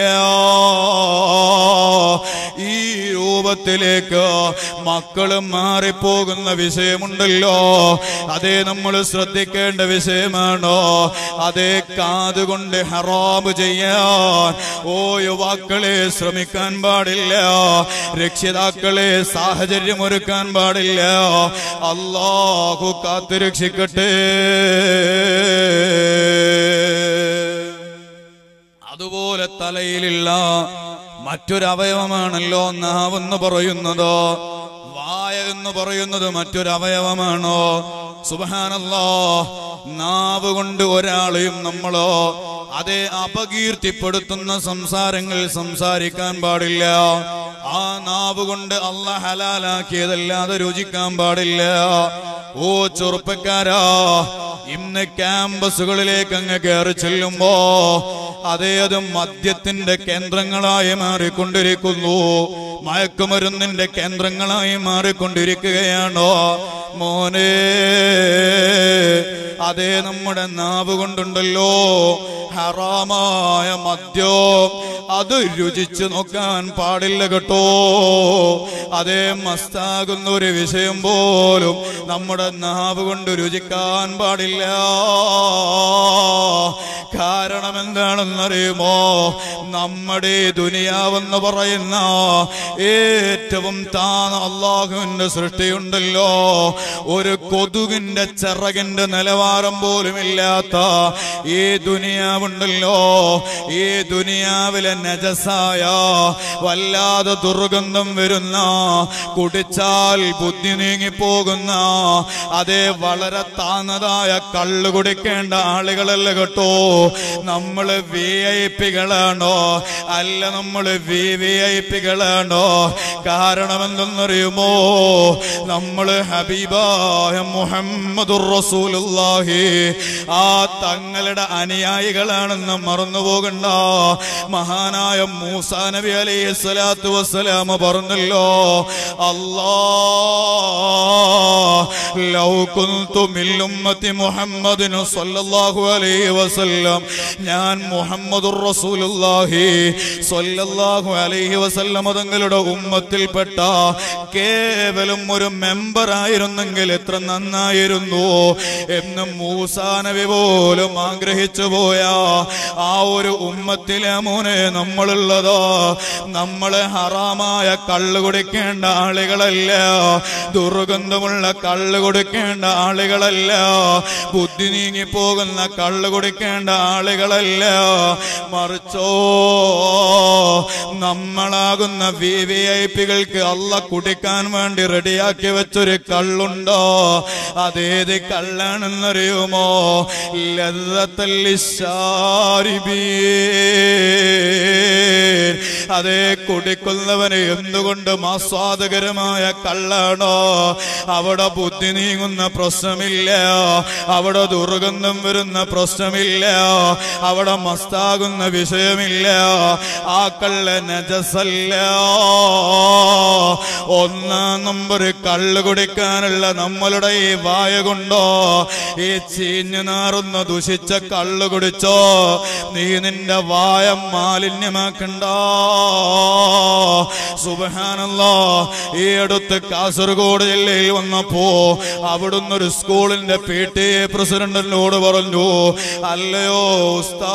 ഈ രൂപത്തിലേക്ക് മക്കള് മാറിപ്പോകുന്ന വിഷയമുണ്ടല്ലോ അതേ നമ്മൾ ശ്രദ്ധിക്കേണ്ട വിഷയമാണോ അതേ കാതുകൊണ്ട് ഹറാബ് ചെയ്യാൻ ഓ യുവാക്കളെ ശ്രമിക്കാൻ പാടില്ല രക്ഷിതാക്കളെ സാഹചര്യം ഒരുക്കാൻ പാടില്ല അള്ളാഹു കാത്തുരക്ഷിക്കട്ടെ അതുപോലെ തലയിലുള്ള മറ്റൊരവയവമാണല്ലോ നാവെന്ന് പറയുന്നത് വായ എന്ന് പറയുന്നത് മറ്റൊരവയവമാണോ സുബഹാനല്ലോ നാവ് കൊണ്ട് ഒരാളെയും നമ്മളോ അതേ അപകീർത്തിപ്പെടുത്തുന്ന സംസാരങ്ങൾ സംസാരിക്കാൻ പാടില്ല ആ നാവ് കൊണ്ട് അല്ല ഹലാലാക്കിയതല്ലാതെ രുചിക്കാൻ പാടില്ല ഓ ചെറുപ്പക്കാരാ ഇന്ന് ക്യാമ്പസുകളിലേക്ക് അങ്ങ് കയറി ചെല്ലുമ്പോ അതേ അത് മദ്യത്തിന്റെ കേന്ദ്രങ്ങളായി മാറിക്കൊണ്ടിരിക്കുന്നു മയക്കുമരുന്നിന്റെ കേന്ദ്രങ്ങളായി മാറിക്കൊണ്ടിരിക്കുകയാണോ മോനെ അതേ നമ്മുടെ നാവ് കൊണ്ടുണ്ടല്ലോ ഹറാമായ മദ്യോ അത് രുചിച്ചു നോക്കാൻ പാടില്ല കേട്ടോ അതേ മസ്താകുന്ന ഒരു വിഷയം പോലും നമ്മുടെ നാവ് കൊണ്ട് രുചിക്കാൻ പാടില്ല കാരണം എന്താണെന്നറിയുമോ നമ്മുടെ ഈ ദുനിയാവെന്ന് പറയുന്ന ഏറ്റവും താന്ന അള്ളാഹുവിന്റെ സൃഷ്ടിയുണ്ടല്ലോ ഒരു കൊതുകിന്റെ ചിറകിന്റെ നിലവാരം പോലും ഇല്ലാത്ത ഈ ദുനിയാവുണ്ടല്ലോ ഈ ദുനിയാവിലെ നജസായ വല്ലാതെ ദുർഗന്ധം വരുന്ന കുടിച്ചാൽ ബുദ്ധി നീങ്ങിപ്പോകുന്ന അതേ വളരെ താന്നതായ കള്ളു കുടിക്കേണ്ട ആളുകളല്ല കേട്ടോ നമ്മള് വി ഐ പികളാണോ അല്ല നമ്മള് വി വി ഐ പികളാണോ കാരണം എന്തെന്നറിയുമോ നമ്മള് ഹബീബായ മുഹമ്മദുർ റസൂലുള്ളാഹി ആ തങ്ങളുടെ അനുയായികളാണെന്ന് മറന്നു പോകണ്ട മഹാനായ മൂസാ നബി അലൈഹി സ്വലാത്തു വസ്സലാമ പറഞ്ഞല്ലോ അല്ലാ ലൗ കുന്തു മിൻ ഉമ്മത്തി മുഹമ്മദിൻ സ്വല്ലല്ലാഹു അലൈഹി വസല്ലം ഞാൻ മുഹമ്മദുർ റസൂലുള്ളാഹി സ്വല്ലല്ലാഹു അലൈഹി വസല്ലം തങ്ങളുടെ ഉമ്മത്തിൽപ്പെട്ട കേവലം ഒരു മെമ്പർ ആയിരുന്നെങ്കിൽ എത്ര നന്നായിരുന്നു എന്ന് മൂസാ നബി പോലും ആഗ്രഹിച്ചു പോയ ആ ഒരു ഉമ്മത്തിലെ മോനെ നമ്മളുള്ളതോ നമ്മള് ഹറാമായ കള്ളു കുടിക്കേണ്ട ആളുകളല്ല ദുർഗന്ധമുള്ള കള്ളു കുടിക്കേണ്ട ആളുകളല്ല ബുദ്ധി നീങ്ങി പോകുന്ന കള്ളു കുടിക്കേണ്ട ആളുകളല്ല മറിച്ചോ നമ്മളാകുന്ന വി വി ഐ പികൾക്ക് അല്ല കുടിക്കാൻ വേണ്ടി റെഡിയാക്കി വെച്ചൊരു കള്ളുണ്ടോ അതേത് കള്ളാണെന്നറിയുമോ ലതല്ലി അതേ കുടിക്കുന്നവന് എന്തുകൊണ്ടും ആസ്വാദകരമായ കള്ളാണോ അവിടെ ബുദ്ധി നീങ്ങുന്ന പ്രശ്നമില്ല അവിടെ ദുർഗന്ധം വരുന്ന പ്രശ്നമില്ല അവിടെ മസ്താകുന്ന വിഷയമില്ല ആ കള്ള് നജസല്ല ഒന്നാം നമ്പർ കള്ള് കുടിക്കാനുള്ള നമ്മളുടെ ഈ വായ കൊണ്ടോ ഈ ചീഞ്ഞു നാറുന്ന ദുഷിച്ച കള്ള് കുടിച്ചോ നീ നിന്റെ വായ മാലിന്യമാക്കണ്ട സുബഹാനല്ലോ ഈ അടുത്ത് കാസർഗോഡ് ജില്ലയിൽ വന്നപ്പോ അവിടുന്ന് ഒരു സ്കൂളിന്റെ പി ടി എ പ്രസിഡന്റിനോട് പറഞ്ഞു അല്ലയോ ഉസ്താ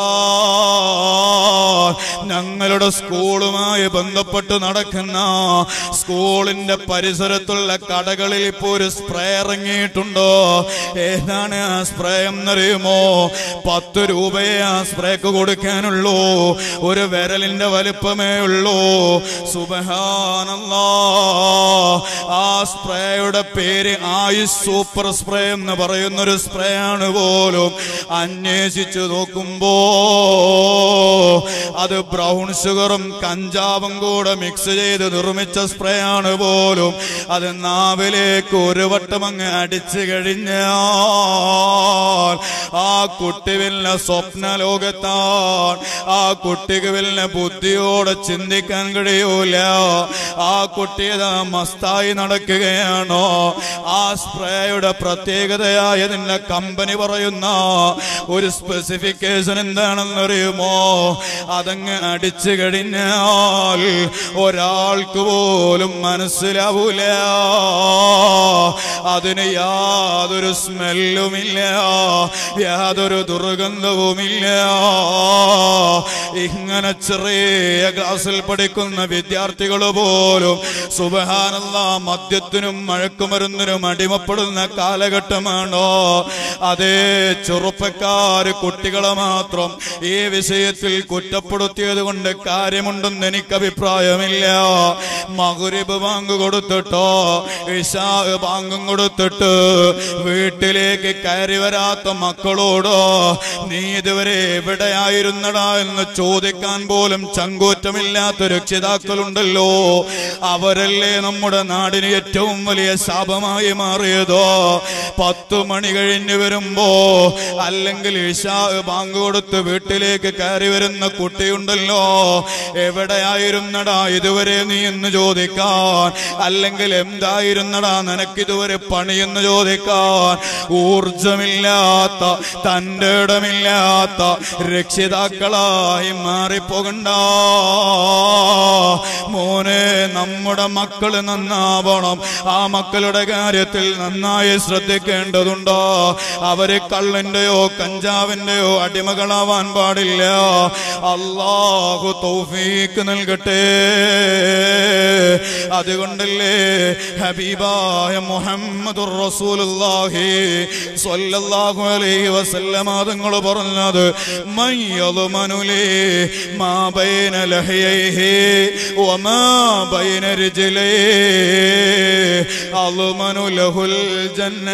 ഞങ്ങളുടെ സ്കൂളുമായി ബന്ധപ്പെട്ട് നടക്കുന്ന സ്കൂളിന്റെ പരിസരത്തുള്ള കടകളിൽ ഇപ്പോ ഒരു സ്പ്രേ ഇറങ്ങിയിട്ടുണ്ടോ ഏതാണ് ആ സ്പ്രേ എന്നറിയുമോ പത്ത് രൂപയെ ആ സ്പ്രേക്ക് കൊടുക്കാനുള്ളൂ ഒരു വിരലിന്റെ വലിപ്പമേ ഉള്ളൂ സുബഹാനല്ലാ ആ സ്പ്രേയുടെ പേര് ആയുസ് സൂപ്പർ സ്പ്രേ എന്ന് പറയുന്ന ഒരു സ്പ്രേ ആണ് പോലും അന്വേഷിച്ചു നോക്കുമ്പോ അത് ബ്രൗൺ ഷുഗറും കഞ്ചാവും കൂടെ മിക്സ് ചെയ്ത് നിർമ്മിച്ച സ്പ്രേ ആണ് പോലും അത് നാവിലേക്ക് ഒരു വട്ടം അങ്ങ് അടിച്ചു കഴിഞ്ഞാൽ ആ കുട്ടി വലിയ സ്വപ്ന ലോകത്താണ് ആ കുട്ടിക്ക് വലിയ ബുദ്ധിയോടെ ചിന്തിക്കാൻ കഴിയൂല ആ കുട്ടി ഇതാ മസ്തായി നടക്കുകയാണോ ആ സ്പ്രേയുടെ പ്രത്യേകതയായതിന്റെ കമ്പനി പറയുന്ന ഒരു സ്പെസിഫിക്കേഷൻ എന്താണെന്നറിയുമോ അതങ്ങ് അടിച്ചു കഴിഞ്ഞാൽ ഒരാൾക്ക് പോലും മനസ്സിലാവൂല അതിന് യാതൊരു സ്മെല്ലുമില്ല യാതൊരു ദുർഗന്ധവുമില്ല ഇങ്ങനെ ചെറിയ ക്ലാസ്സിൽ പഠിക്കുന്ന വിദ്യാർത്ഥികൾ പോലും സുബഹാനല്ല മദ്യത്തിനും മഴക്കുമരുന്നിനും അടിമപ്പെടുന്ന കാലഘട്ടമാണോ അതേ ചെറുപ്പക്കാര് കുട്ടികളെ മാത്രം ഈ വിഷയത്തിൽ കുറ്റപ്പെടുത്തിയത് കൊണ്ട് കാര്യമുണ്ടെന്ന് എനിക്ക് അഭിപ്രായമില്ല മകുരിബ് ബാങ്ക് കൊടുത്തിട്ടോ ഇഷാ ബാങ്കും കൊടുത്തിട്ട് വീട്ടിലേക്ക് കയറി വരാത്ത മക്കളോടോ നീ ഇതുവരെ എവിടെയായിരുന്നടാ എന്ന് ചോദിക്കാൻ പോലും ചങ്കൂറ്റമില്ലാത്ത രക്ഷിതാക്കളുണ്ടല്ലോ അവരല്ലേ നമ്മുടെ നാടിന് ഏറ്റവും വലിയ ശാപമായി മാറിയതോ പത്തു മണി കഴിഞ്ഞ് വരുമ്പോ അല്ലെങ്കിൽ ഇഷാ ബാങ്ക് കൊടുത്ത് വീട്ടിലേക്ക് കയറി വരുന്ന കുട്ടിയുണ്ടല്ലോ എവിടെയായിരുന്നടാ ഇതുവരെ നീ എന്ന് ചോദിക്കാൻ അല്ലെങ്കിൽ എന്തായിരുന്നടാ നിനക്കിതുവരെ പണിയെന്ന് ചോദിക്കാൻ ഊർജമില്ലാത്ത തൻ്റെ ഇടമില്ലാത്ത രക്ഷിതാക്കളായി മാറിപ്പോകണ്ട മോനെ നമ്മുടെ മക്കള് നന്നാവണം ആ മക്കളുടെ കാര്യത്തിൽ നന്നായി ശ്രദ്ധിക്കേണ്ടതുണ്ടോ അവര് കള്ളിന്റെയോ കഞ്ചാവിന്റെയോ അടിമകളാവാൻ പാടില്ല അള്ളാഹു തൗഫീക്ക് നൽകട്ടെ അതുകൊണ്ടല്ലേ ഹബീബായ മുഹമ്മദുർ റസൂലുള്ളാഹി സ്വല്ലല്ലാഹു അലൈഹി വസല്ലമ തങ്ങൾ പറഞ്ഞത് മയ്യദ്മനുലി മാ ബൈന ലഹയൈഹി വമാ ബൈന റിജ്ലൈഹി അദ്മനു ലഹുൽ ജന്ന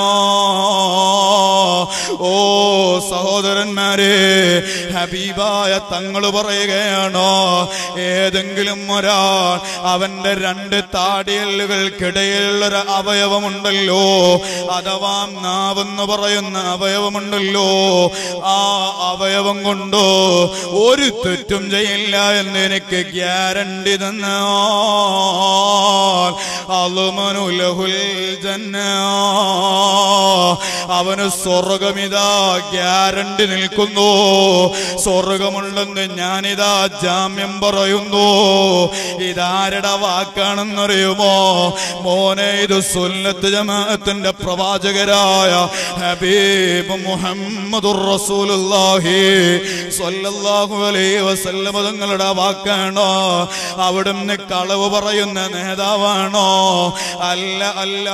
ഓ സഹോദരന്മാരെ ഹബീബായ തങ്ങൾ പറയുകയാണോ ഏതെങ്കിലും ഒരാൾ അവന്റെ രണ്ട് താടിയല്ലുകൾക്കിടയിലുള്ളൊരു അവയവമുണ്ടല്ലോ അഥവാ നാവെന്ന് പറയുന്ന അവയവമുണ്ടല്ലോ ആ അവയവം കൊണ്ടോ ഒരു തെറ്റും ചെയ്യില്ല എന്ന് എനിക്ക് ഗ്യാരണ്ടി തന്നാൽ അളുമനുലഹുൽ ജന്ന അവന് സ്വർഗമിതാ ഗ്യാരണ്ടി നിൽക്കുന്നു സ്വർഗമുണ്ടെന്ന് ഞാനിതാ ജാമ്യം പറയുന്നു ഇതാരുടെ വാക്കാണെന്നറിയുമോ മോനെ ഇത് സുന്നത്ത് ജമാഅത്തിന്റെ പ്രവാചകരായ ഹബീബ് മുഹമ്മദുർ റസൂലുള്ളാഹി സ്വല്ലല്ലാഹു അലൈഹി വസല്ലം തങ്ങളുടെ വാക്കാണോ അവിടുന്ന് കളവ് പറയുന്ന നേതാവാണോ അല്ല അല്ല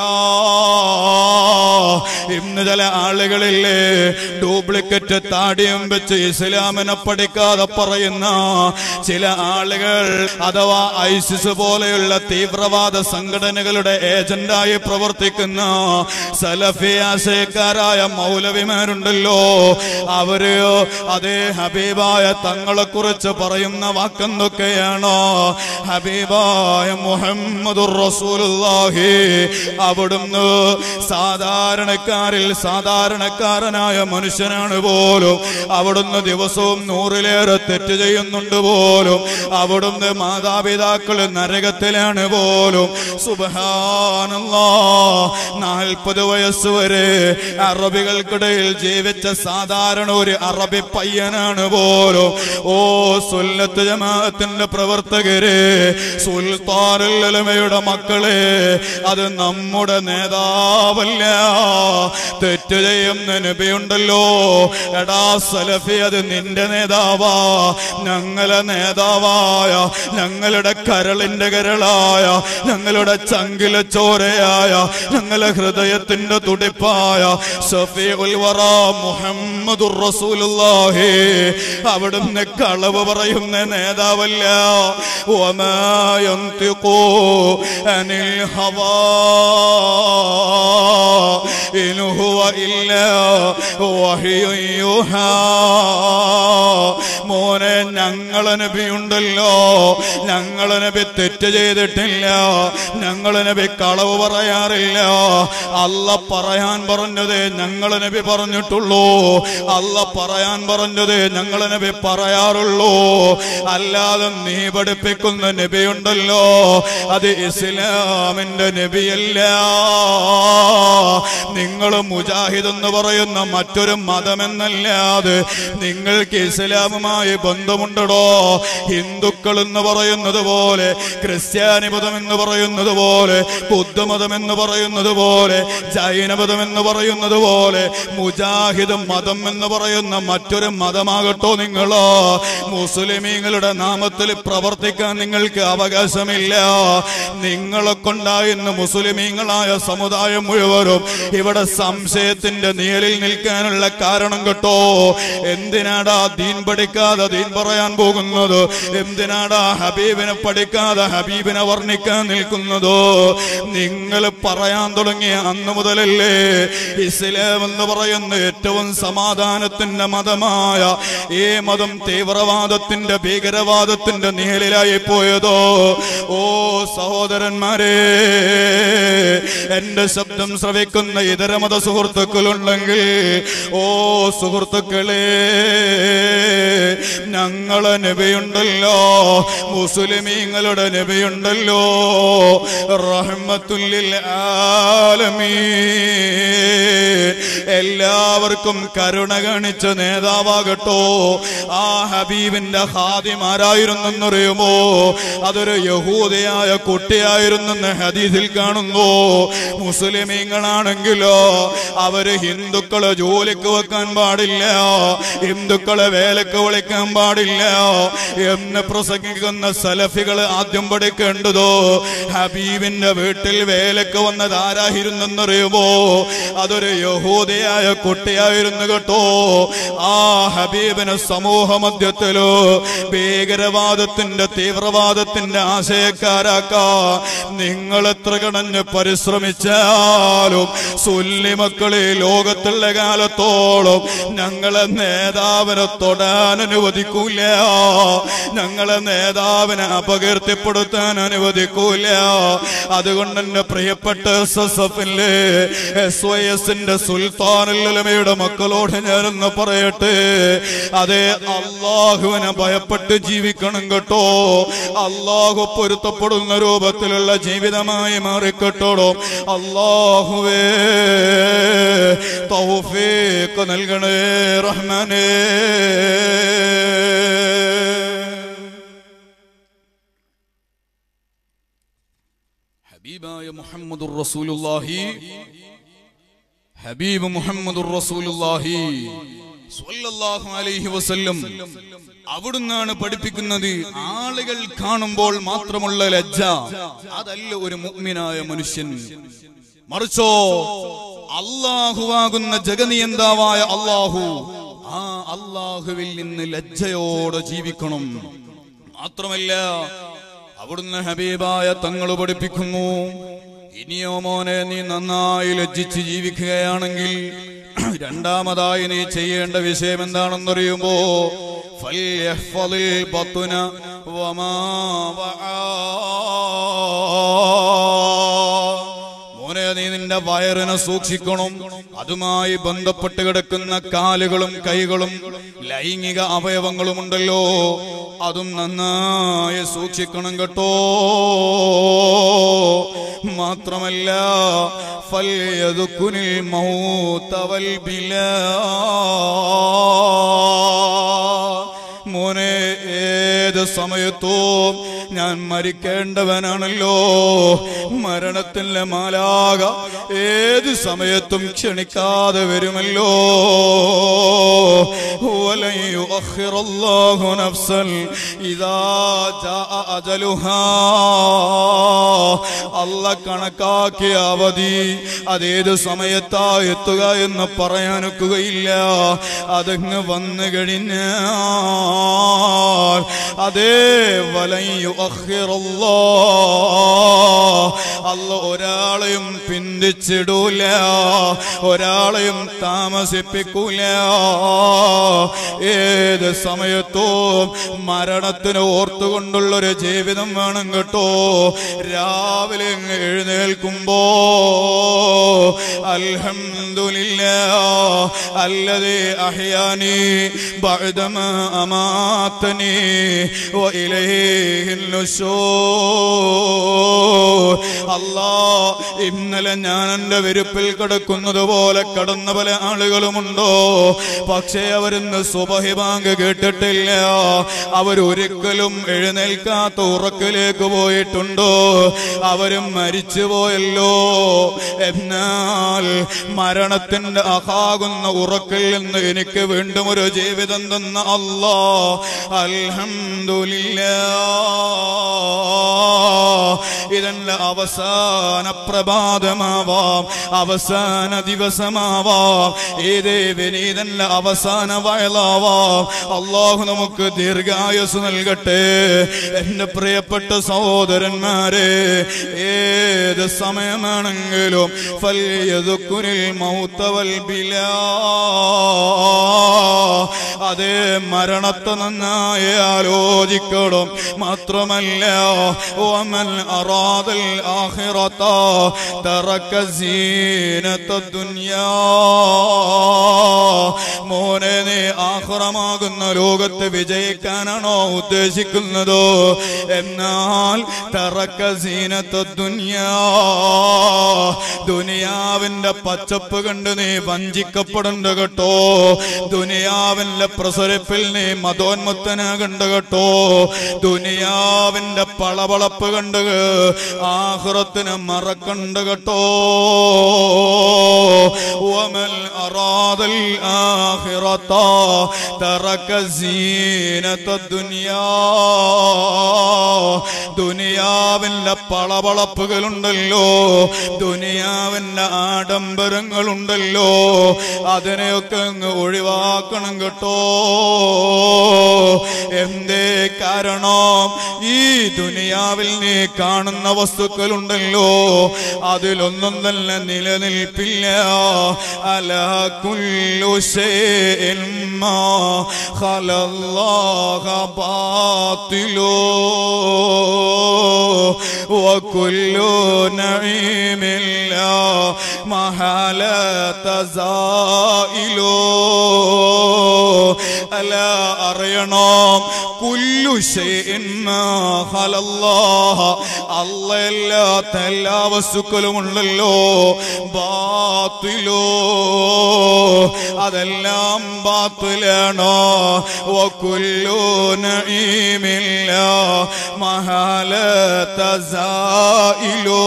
ഇന്ന് ചില ആളുകളില്ലേ ഡ്യൂപ്ലിക്കറ്റ് താടിയും വെച്ച് ഇസ്ലാമിനെ പഠിക്കാതെ പറയുന്ന ചില ആളുകൾ അഥവാ ഐസിസ് പോലെയുള്ള തീവ്രവാദ സംഘടനകളുടെ ഏജന്റായി പ്രവർത്തിക്കുന്ന സലഫി ആശയക്കാരായ മൗലവിമാരുണ്ടല്ലോ അവര് അതേ ഹബീബായ തങ്ങളെ കുറിച്ച് പറയുന്ന വാക്കെന്തൊക്കെയാണോ ഹബീബായ മുഹമ്മദുർ റസൂലുള്ളാഹി അവിടുന്ന് സാധാരണക്കാരിൽ സാധാരണക്കാരനായ മനുഷ്യനാണ് പോലും അവിടുന്ന് അവിടുന്ന് ദിവസവും നൂറിലേറെ തെറ്റ് ചെയ്യുന്നുണ്ട് പോലും അവിടുന്ന് മാതാപിതാക്കൾ നരകത്തിലാണ് പോലും സുബഹാനല്ലാ നാൽപ്പത് വയസ്സ് വരെ അറബികൾക്കിടയിൽ ജീവിച്ച സാധാരണ ഒരു അറബി പയ്യനാണ് പോലും ഓ സുല്ലത്ത് ജമാഅത്തിന്റെ പ്രവർത്തകരെ സുൽത്താനുല്ലമയുടെ മക്കളെ അത് നമ്മുടെ നേതാവല്ല തെറ്റ് ചെയ്യുന്ന നബിയുണ്ടല്ലോ എടാ സലഫി അത് നിന്റെ നേതാവാ ഞങ്ങളെ നേതാവായ ഞങ്ങളുടെ കരളിന്റെ കരളായ ഞങ്ങളുടെ ചങ്കിലെ ചോരയായ ഞങ്ങളെ ഹൃദയത്തിന്റെ തുടിപ്പായ സഫീഉൽ വറ മുഹമ്മദുർ റസൂലുള്ളാഹി അവിടുന്ന് കളവ് പറയുന്ന നേതാവല്ല വമാ യന്തിഖു അനിൽ ഹവാ ഇൻ ഹുവ ഇല്ലാ വഹ്യു യുഹാ മോനെ ഞങ്ങളെ നബി ഉണ്ടല്ലോ ഞങ്ങളെ നബി തെറ്റ് ചെയ്തിട്ടില്ല ഞങ്ങളെ നബി കളവ് പറയാറില്ല അല്ല പറയാൻ പറഞ്ഞത് ഞങ്ങളെ നബി പറഞ്ഞിട്ടുള്ളൂ അല്ല പറയാൻ പറഞ്ഞത് ഞങ്ങളെ നബി പറയാറുള്ളൂ അല്ലാതെ നീ പഠിപ്പിക്കുന്ന നബി ഉണ്ടല്ലോ അത് ഇസ്ലാമിന്റെ നബിയല്ല നിങ്ങൾ മുജാഹിദ് എന്ന് പറയുന്ന മറ്റൊരു മതമെന്നല്ലാതെ നിങ്ങൾക്ക് ഇസ്ലാമുമായി ബന്ധമുണ്ടോ ഹിന്ദുക്കൾ എന്ന് പറയുന്നത് പോലെ ക്രിസ്ത്യാനി മതം എന്ന് പറയുന്നത് പോലെ ബുദ്ധമതം എന്ന് പറയുന്നത് പോലെ ജൈനമതം എന്ന് പറയുന്നത് പോലെ മുജാഹിദ് മതം എന്ന് പറയുന്ന മറ്റൊരു മതമാകട്ടോ നിങ്ങളോ മുസ്ലിമീങ്ങളുടെ നാമത്തിൽ പ്രവർത്തിക്കാൻ നിങ്ങൾക്ക് അവകാശമില്ല നിങ്ങളെ കൊണ്ടായിരുന്ന മുസ്ലിമീങ്ങളായ സമുദായം മുഴുവനും ഇവിടെ സംശയത്തിന്റെ നിഴലിൽ നിൽക്കാനുള്ള കാരണം കേട്ടോ എന്തിനാടാ ദീൻ പഠിക്കാതെ ദീൻ പറയാൻ പോകുന്നത് എന്തിനാടാ ഹബീബിനെ പഠിക്കാതെ ഹബീബിനെ വർണ്ണിക്കാൻ നിൽക്കുന്നത് നിങ്ങൾ പറയാൻ തുടങ്ങിയ അന്ന് മുതലല്ലേ ഇസ്ലാം എന്ന് പറയുന്ന ഏറ്റവും സമാധാനത്തിന്റെ മതമായ ഈ മതം തീവ്രവാദത്തിന്റെ ഭീകരവാദത്തിന്റെ നിഴലിലായി പോയതോ ഓ സഹോദരന്മാരെ എന്റെ ശബ്ദം ശ്രവിക്കുന്ന ഇതര മത സുഹൃത്തുക്കളുണ്ടെങ്കിൽ ഓ സുഹൃത്തുക്കളെ ഞങ്ങളെ നബിയുണ്ടല്ലോ മുസ്ലിമീങ്ങളുടെ നബിയുണ്ടല്ലോ റഹ്മത്തുല്ലിൽ ആലമീ എല്ലാവർക്കും കരുണ കാണിച്ച നേതാവാകട്ടോ ആ ഹബീബിന്റെ ഹാദിമാരായിരുന്നെന്നറിയുമോ അതൊരു യഹൂദയായ കുട്ടിയായിരുന്നെന്ന് ഹദീസിൽ കാണുന്നു മുസ്ലിമീങ്ങളാണെങ്കിലോ അവര് ഹിന്ദുക്കളെ ജോലിക്ക് വെക്കാൻ പാടില്ല ഹിന്ദുക്കളെ വേലക്ക് വിളിക്കാൻ പാടില്ല എന്ന് പ്രസംഗിക്കുന്ന സലഫികൾ ആദ്യം പഠിക്കേണ്ടതോ ഹബീബിന്റെ വീട്ടിൽ വേലക്ക് വന്നത് ആരായിരുന്നെന്നറിയുമോ അതൊരു യഹൂദയായ കുട്ടിയായിരുന്നു കേട്ടോ ആ ഹബീബിന് സമൂഹ മധ്യത്തിലോ ഭീകരവാദത്തിന്റെ തീവ്രവാദത്തിന്റെ ആശയക്കാരാക്കാ നിങ്ങൾ എത്ര കടഞ്ഞ് പരിശ്രമിച്ചാലും സുല്ലി മക്കളെ ലോകത്തുള്ള കാലത്തോളം ഞങ്ങളെ നേതാവിനെ തൊടാൻ അനുവദിക്കൂല ഞങ്ങളെ നേതാവിനെ അപകീർത്തിപ്പെടുത്താൻ അനുവദിക്കൂല അതുകൊണ്ട് എന്റെ പ്രിയപ്പെട്ട എസ് എസ് എഫിലെ എസ് വൈ എസിന്റെ സുൽത്താനുലമയുടെ മക്കളോട് ഞാനൊന്ന് പറയട്ടെ അതെ അള്ളാഹുവിനെ ഭയപ്പെട്ട് ജീവിക്കണം കേട്ടോ അള്ളാഹു പൊരുത്തപ്പെടുന്ന രൂപത്തിലുള്ള ജീവിതമായി മാറിക്കെട്ടോടോ അള്ളാഹുവേ തൗഫീഖ് നൽകണേ റഹ്മാനേ ഹബീബായ മുഹമ്മദുർ റസൂലുള്ളാഹി ഹബീബ് മുഹമ്മദുർ റസൂലുള്ളാഹി സ്വല്ലല്ലാഹു അലൈഹി വസല്ലം അവിടുന്നാണ് പഠിപ്പിക്കുന്നത് ആളുകൾ കാണുമ്പോൾ മാത്രമുള്ള ലജ്ജ അതല്ല ഒരു മുഅ്മിനായ മനുഷ്യൻ മറിച്ചോ അള്ളാഹുവാകുന്ന ജഗനിയന്താവായ അള്ളാഹു ആ അള്ളാഹുവിൽ നിന്ന് ലജ്ജയോടെ ജീവിക്കണം മാത്രമല്ല അവിടുന്ന് ഹബീബായ തങ്ങൾ പഠിപ്പിക്കുന്നു ഇനിയോ മോനെ നീ നന്നായി ലജ്ജിച്ച് ജീവിക്കുകയാണെങ്കിൽ രണ്ടാമതായി നീ ചെയ്യേണ്ട വിഷയം എന്താണെന്നറിയുമ്പോ ഫല്യഹ്ഫളിൽ ബത്തുന വമാ വആ. മോനെ നീ നിന്റെ നിന്റെ വയറിനെ സൂക്ഷിക്കണം അതുമായി ബന്ധപ്പെട്ട് കിടക്കുന്ന കാലുകളും കൈകളും ലൈംഗിക അവയവങ്ങളും ഉണ്ടല്ലോ അതും നന്നായി സൂക്ഷിക്കണം കേട്ടോ മാത്രമല്ല ഫല്യതുക്കുനിൽ മൗത്തവൽ ബിലാ മോനെ ഏത് സമയത്തും ഞാൻ മരിക്കേണ്ടവനാണല്ലോ മരണത്തിന്റെ മാലാക ഏത് സമയത്തും ക്ഷണിക്കാതെ വരുമല്ലോ ولن يؤخر الله نفسا إذا جاء أجلها അല്ല കണക്കാക്കിയ അവധി അതേത് സമയത്താ എത്തുക എന്ന് പറയാനൊക്കുകയില്ല അതങ്ങ് വന്നു കഴിഞ്ഞാൽ അതേ വലയു അല്ല ഒരാളെയും പിന്തിച്ചിടൂല ഒരാളെയും താമസിപ്പിക്കൂല ഏത് സമയത്തും മരണത്തിന് ഓർത്തുകൊണ്ടുള്ളൊരു ജീവിതം വേണം കേട്ടോ രാവിലെ അങ്ങ് എഴുന്നേൽക്കുമ്പോ അൽഹംദുലില്ല അല്ലതേ അഹ്യാനി ബഅദമ അമാതനി വഇലൈഹിൻ നുശൂർ അല്ലാ ഇന്നലെ ഞാൻ എൻ്റെ വിരുപ്പിൽ കിടക്കുന്നത് പോലെ കടന്ന പല ആളുകളുമുണ്ടോ പക്ഷേ അവരിന്ന് സുബഹി ബാങ്ക് കേട്ടിട്ടില്ല അവരൊരിക്കലും എഴുന്നേൽക്കാത്ത ഉറക്കിലേക്ക് പോയിട്ടുണ്ടോ അവരും മരിച്ചു പോയല്ലോ എന്നാൽ മരണത്തിന്റെ അഹാകുന്ന ഉറക്കിൽ നിന്ന് എനിക്ക് വീണ്ടും ഒരു ജീവിതം തന്ന അല്ലാ അൽഹംദുലില്ലാ ഇതെന്റെ അവസാന പ്രഭാതമാവാം അവസാന ദിവസമാവാം ഏതേ വിനീതന്റെ അവസാന വയലാവാം അള്ളാഹു നമുക്ക് ദീർഘായുസ് നൽകട്ടെ എന്റെ പ്രിയപ്പെട്ട സഹോദരന്മാരെ ഏത് സമയമാണെങ്കിലും ഫല്യതുക്കുനിൽ മൗത്തവൽ ബിലാ അതേ മരണത്തെ നന്നായി ആലോചിക്കണം മാത്രമല്ല ومن أراد الآخرة ترك زينة الدنيا മോനെ നീ ആഹ്റമാകുന്ന ലോകത്ത് വിജയിക്കാനാണോ ഉദ്ദേശിക്കുന്നത് എന്നാൽ തറക്ക സീനത്ത് ദുനിയാ ദുനിയാവിന്റെ പച്ചപ്പ് കണ്ട് നീ വഞ്ചിക്കപ്പെടണ്ട കേട്ടോ ദുനിയാവിന്റെ പ്രസരിപ്പിൽ നീ മതോന്മുക്തനാകണ്ട കേട്ടോ ദുനിയാവിന്റെ പളവളപ്പ് കണ്ട് ആഹ്റത്തിന് മറക്കണ്ട കേട്ടോ ومن أراد الآخرة ترك زينة الدنيا ദുനിയാവിന്റെ പളവളപ്പുകളുണ്ടല്ലോ ദുനിയാവിന്റെ ആഡംബരങ്ങളുണ്ടല്ലോ അതിനെയൊക്കെ അങ്ങ് ഒഴിവാക്കണം കേട്ടോ എന്തേ കാരണം ഈ ദുനിയാവിൽ നീ കാണുന്ന വസ്തുക്കളുണ്ടല്ലോ അതിലൊന്നും തന്നെ നിലനിൽപ്പില്ല അല കുല്ലു ശൈഇൻ മാ ഖലല്ലാഹ ബാത്തിലോ വകുല്ലു നഈമിൻ ലാ മഹാലത സായിലോ അല അറിയണം കുല്ലു ശൈഇൻ മാ ഖലല്ലാഹ അല്ലാത്ത എല്ലാ വസ്തുക്കളും ഉണ്ടല്ലോ ബാത്തിലോ അതെല്ലാം ബാത്തിലാണോ വകുല്ലു നഈമില്ല മഹാലത സായിലോ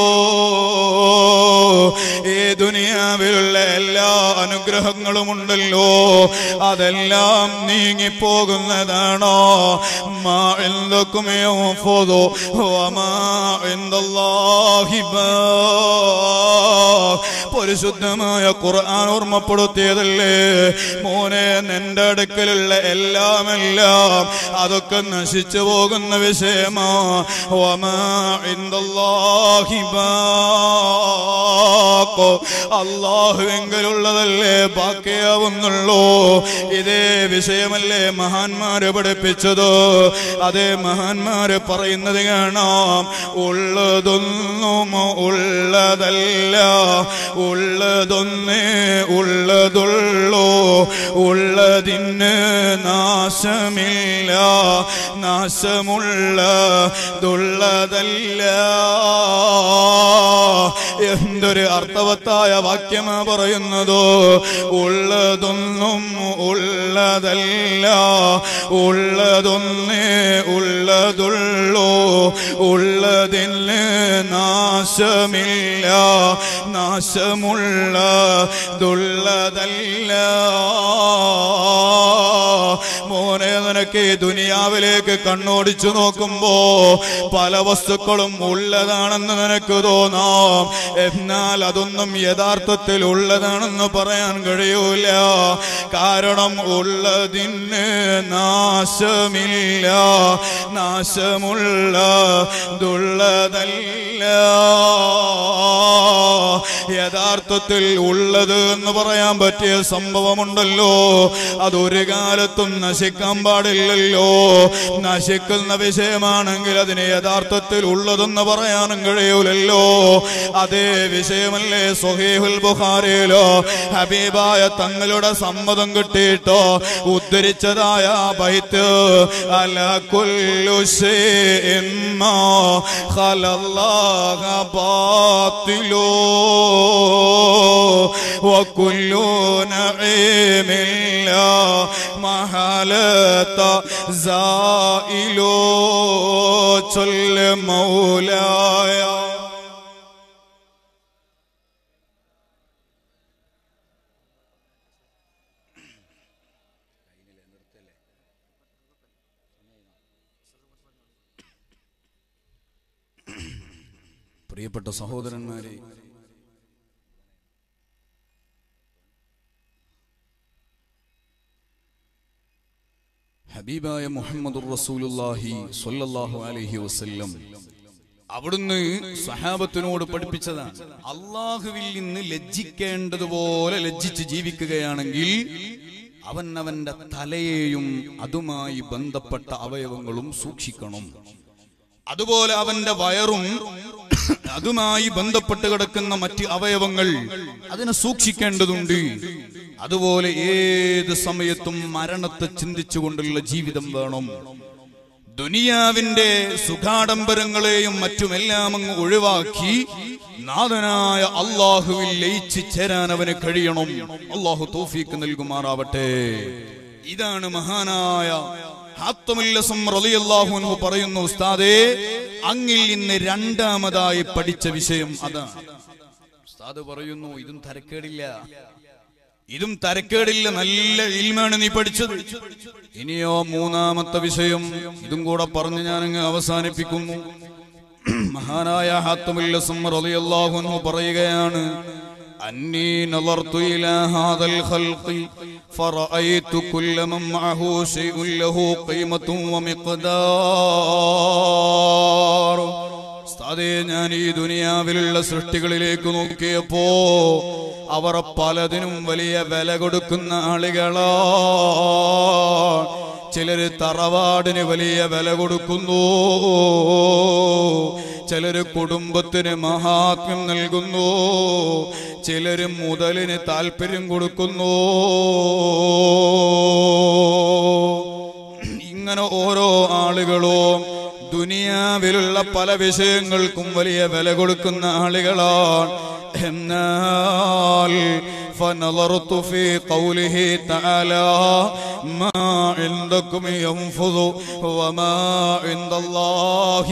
ഈ ദുനിയാവിലുള്ള എല്ലാ അനുഗ്രഹങ്ങളും ഉണ്ടല്ലോ അതെല്ലാം നീങ്ങിപ്പോകുന്നതാണോ മാ എന്തൊക്കും പരിശുദ്ധമായ ഖുർആൻ ഓർമ്മപ്പെടുത്തിയതല്ലേ മോനെ നിന്റെ അടുക്കലുള്ള എല്ലാം എല്ലാം അതൊക്കെ നശിച്ചു പോകുന്ന വിഷയമാ വമാ ഇൻദല്ലാഹി ബാഖ്. അള്ളാഹുവെങ്കിലുള്ളതല്ലേ ബാക്കിയാവുന്നുള്ളൂ ഇതേ വിഷയം വിഷയമല്ലേ മഹാന്മാര് പഠിപ്പിച്ചത് അതേ മഹാന്മാര് പറയുന്നത് കാണാം ഉള്ളതൊന്നും ഉള്ളതല്ല ഉള്ളതൊന്നേ ഉള്ളതുള്ളൂ ഉള്ളതിന് നാശമില്ല നാശമുള്ളതുള്ളതല്ല എന്തൊരു അർത്ഥവത്തായ വാക്യമാ പറയുന്നതോ ഉള്ളതൊന്നും ഉള്ളതല്ല ഉള്ളതൊന്നേ ഉള്ളതുള്ളൂ ഉള്ളതിന് നാശമില്ല നാശമുള്ളതുള്ളതല്ല മോനെ നിനക്ക് ഈ ദുനിയാവിലേക്ക് കണ്ണോടിച്ചു നോക്കുമ്പോ പല വസ്തുക്കളും ഉള്ളതാണെന്ന് നിനക്ക് തോന്നാം എന്നാൽ അതൊന്നും യഥാർത്ഥത്തിൽ ഉള്ളതാണെന്ന് പറയാൻ കഴിയൂല കാരണം ഉള്ളതിന് നാശമില്ല നാശമുള്ള ദുള്ളതല്ല യഥാർത്ഥത്തിൽ ഉള്ളത് എന്ന് പറയാൻ പറ്റിയ സംഭവമുണ്ടല്ലോ അതൊരു കാലത്തും നശിക്കാൻ പാടില്ലല്ലോ നശിക്കുന്ന വിഷയമാണെങ്കിൽ അതിന് യഥാർത്ഥത്തിൽ ഉള്ളതെന്ന് പറയാനും കഴിയൂലല്ലോ അതേ വിഷയമല്ലേ സുഹീഹുൽ ബുഖാരിയിലോ ഹബീബായ തങ്ങളുടെ സമ്മതം കിട്ടിയിട്ടോ ഉദ്ധരിച്ചതായ ആ ബൈത്ത് അല കുല്ലു ശൈഇൻ മാ ഖലല്ലാഹ ബാത്തിലോ وكل نعيم لا محالة زائل صل مولاي പ്രിയപ്പെട്ട സഹോദരന്മാരെ ഹബീബായ മുഹമ്മദുർ റസൂലുള്ളാഹി സ്വല്ലല്ലാഹു അലൈഹി വസല്ലം അവിടുന്ന് സഹാബത്തിനോട് പഠിപ്പിച്ചതാണ് അള്ളാഹുവിൽ നിന്ന് ലജ്ജിക്കേണ്ടതുപോലെ ലജ്ജിച്ച് ജീവിക്കുകയാണെങ്കിൽ അവൻ അവന്റെ തലയെയും അതുമായി ബന്ധപ്പെട്ട അവയവങ്ങളും സൂക്ഷിക്കണം അതുപോലെ അവന്റെ വയറും അതുമായി ബന്ധപ്പെട്ട് കിടക്കുന്ന മറ്റ് അവയവങ്ങൾ അതിനെ സൂക്ഷിക്കേണ്ടതുണ്ട് അതുപോലെ ഏത് സമയത്തും മരണത്തെ ചിന്തിച്ചുകൊണ്ടുള്ള ജീവിതം വേണം ദുനിയാവിന്റെ സുഖാഡംബരങ്ങളെയും മറ്റുമെല്ലാം അങ്ങ് ഒഴിവാക്കി നാഥനായ അള്ളാഹുവിൽ ലയിച്ചു ചേരാൻ അവന് കഴിയണം അള്ളാഹു തോഫീക്ക് നൽകുമാറാവട്ടെ ഇതാണ് മഹാനായ ഹാത്തമുല്ലസം റളിയല്ലാഹു അൻഹു പറയുന്നു ഉസ്താദേ അങ്ങിൽ ഇന്ന് രണ്ടാമതായി പഠിച്ച വിഷയം അതാണ് ഉസ്താദ് പറയുന്നു ഇതും തരക്കേടില്ല ഇതും തരക്കേടില്ല നല്ല ഇൽമാണ് നീ പഠിച്ചത് ഇനിയോ മൂന്നാമത്തെ വിഷയം ഇതും കൂടെ പറഞ്ഞ് ഞാനങ്ങ് അവസാനിപ്പിക്കുന്നു മഹാനായ ഹാത്തമുല്ലസം റളിയല്ലാഹു അൻഹു പറയുകയാണ് أني نظرت إلى هذا الخلق فرأيت كل من معه شيء له قيمة ومقدار ഉസ്താദേ ഞാൻ ഈ ദുനിയാവിലുള്ള സൃഷ്ടികളിലേക്ക് നോക്കിയപ്പോ അവർ പലതിനും വലിയ വില കൊടുക്കുന്ന ആളുകളാ ചിലര് തറവാടിന് വലിയ വില കൊടുക്കുന്നു ചിലര് കുടുംബത്തിന് മഹാത്മ്യം നൽകുന്നു ചിലര് മുതലിന് താല്പര്യം കൊടുക്കുന്നു ഇങ്ങനെ ഓരോ ആളുകളും ദുനിയാവിലുള്ള പല വിഷയങ്ങൾക്കും വലിയ വില കൊടുക്കുന്ന ആളുകളാണ് എന്നാൽ فنظرت في قوله تعالى ما عندكم ينفذ وما عند الله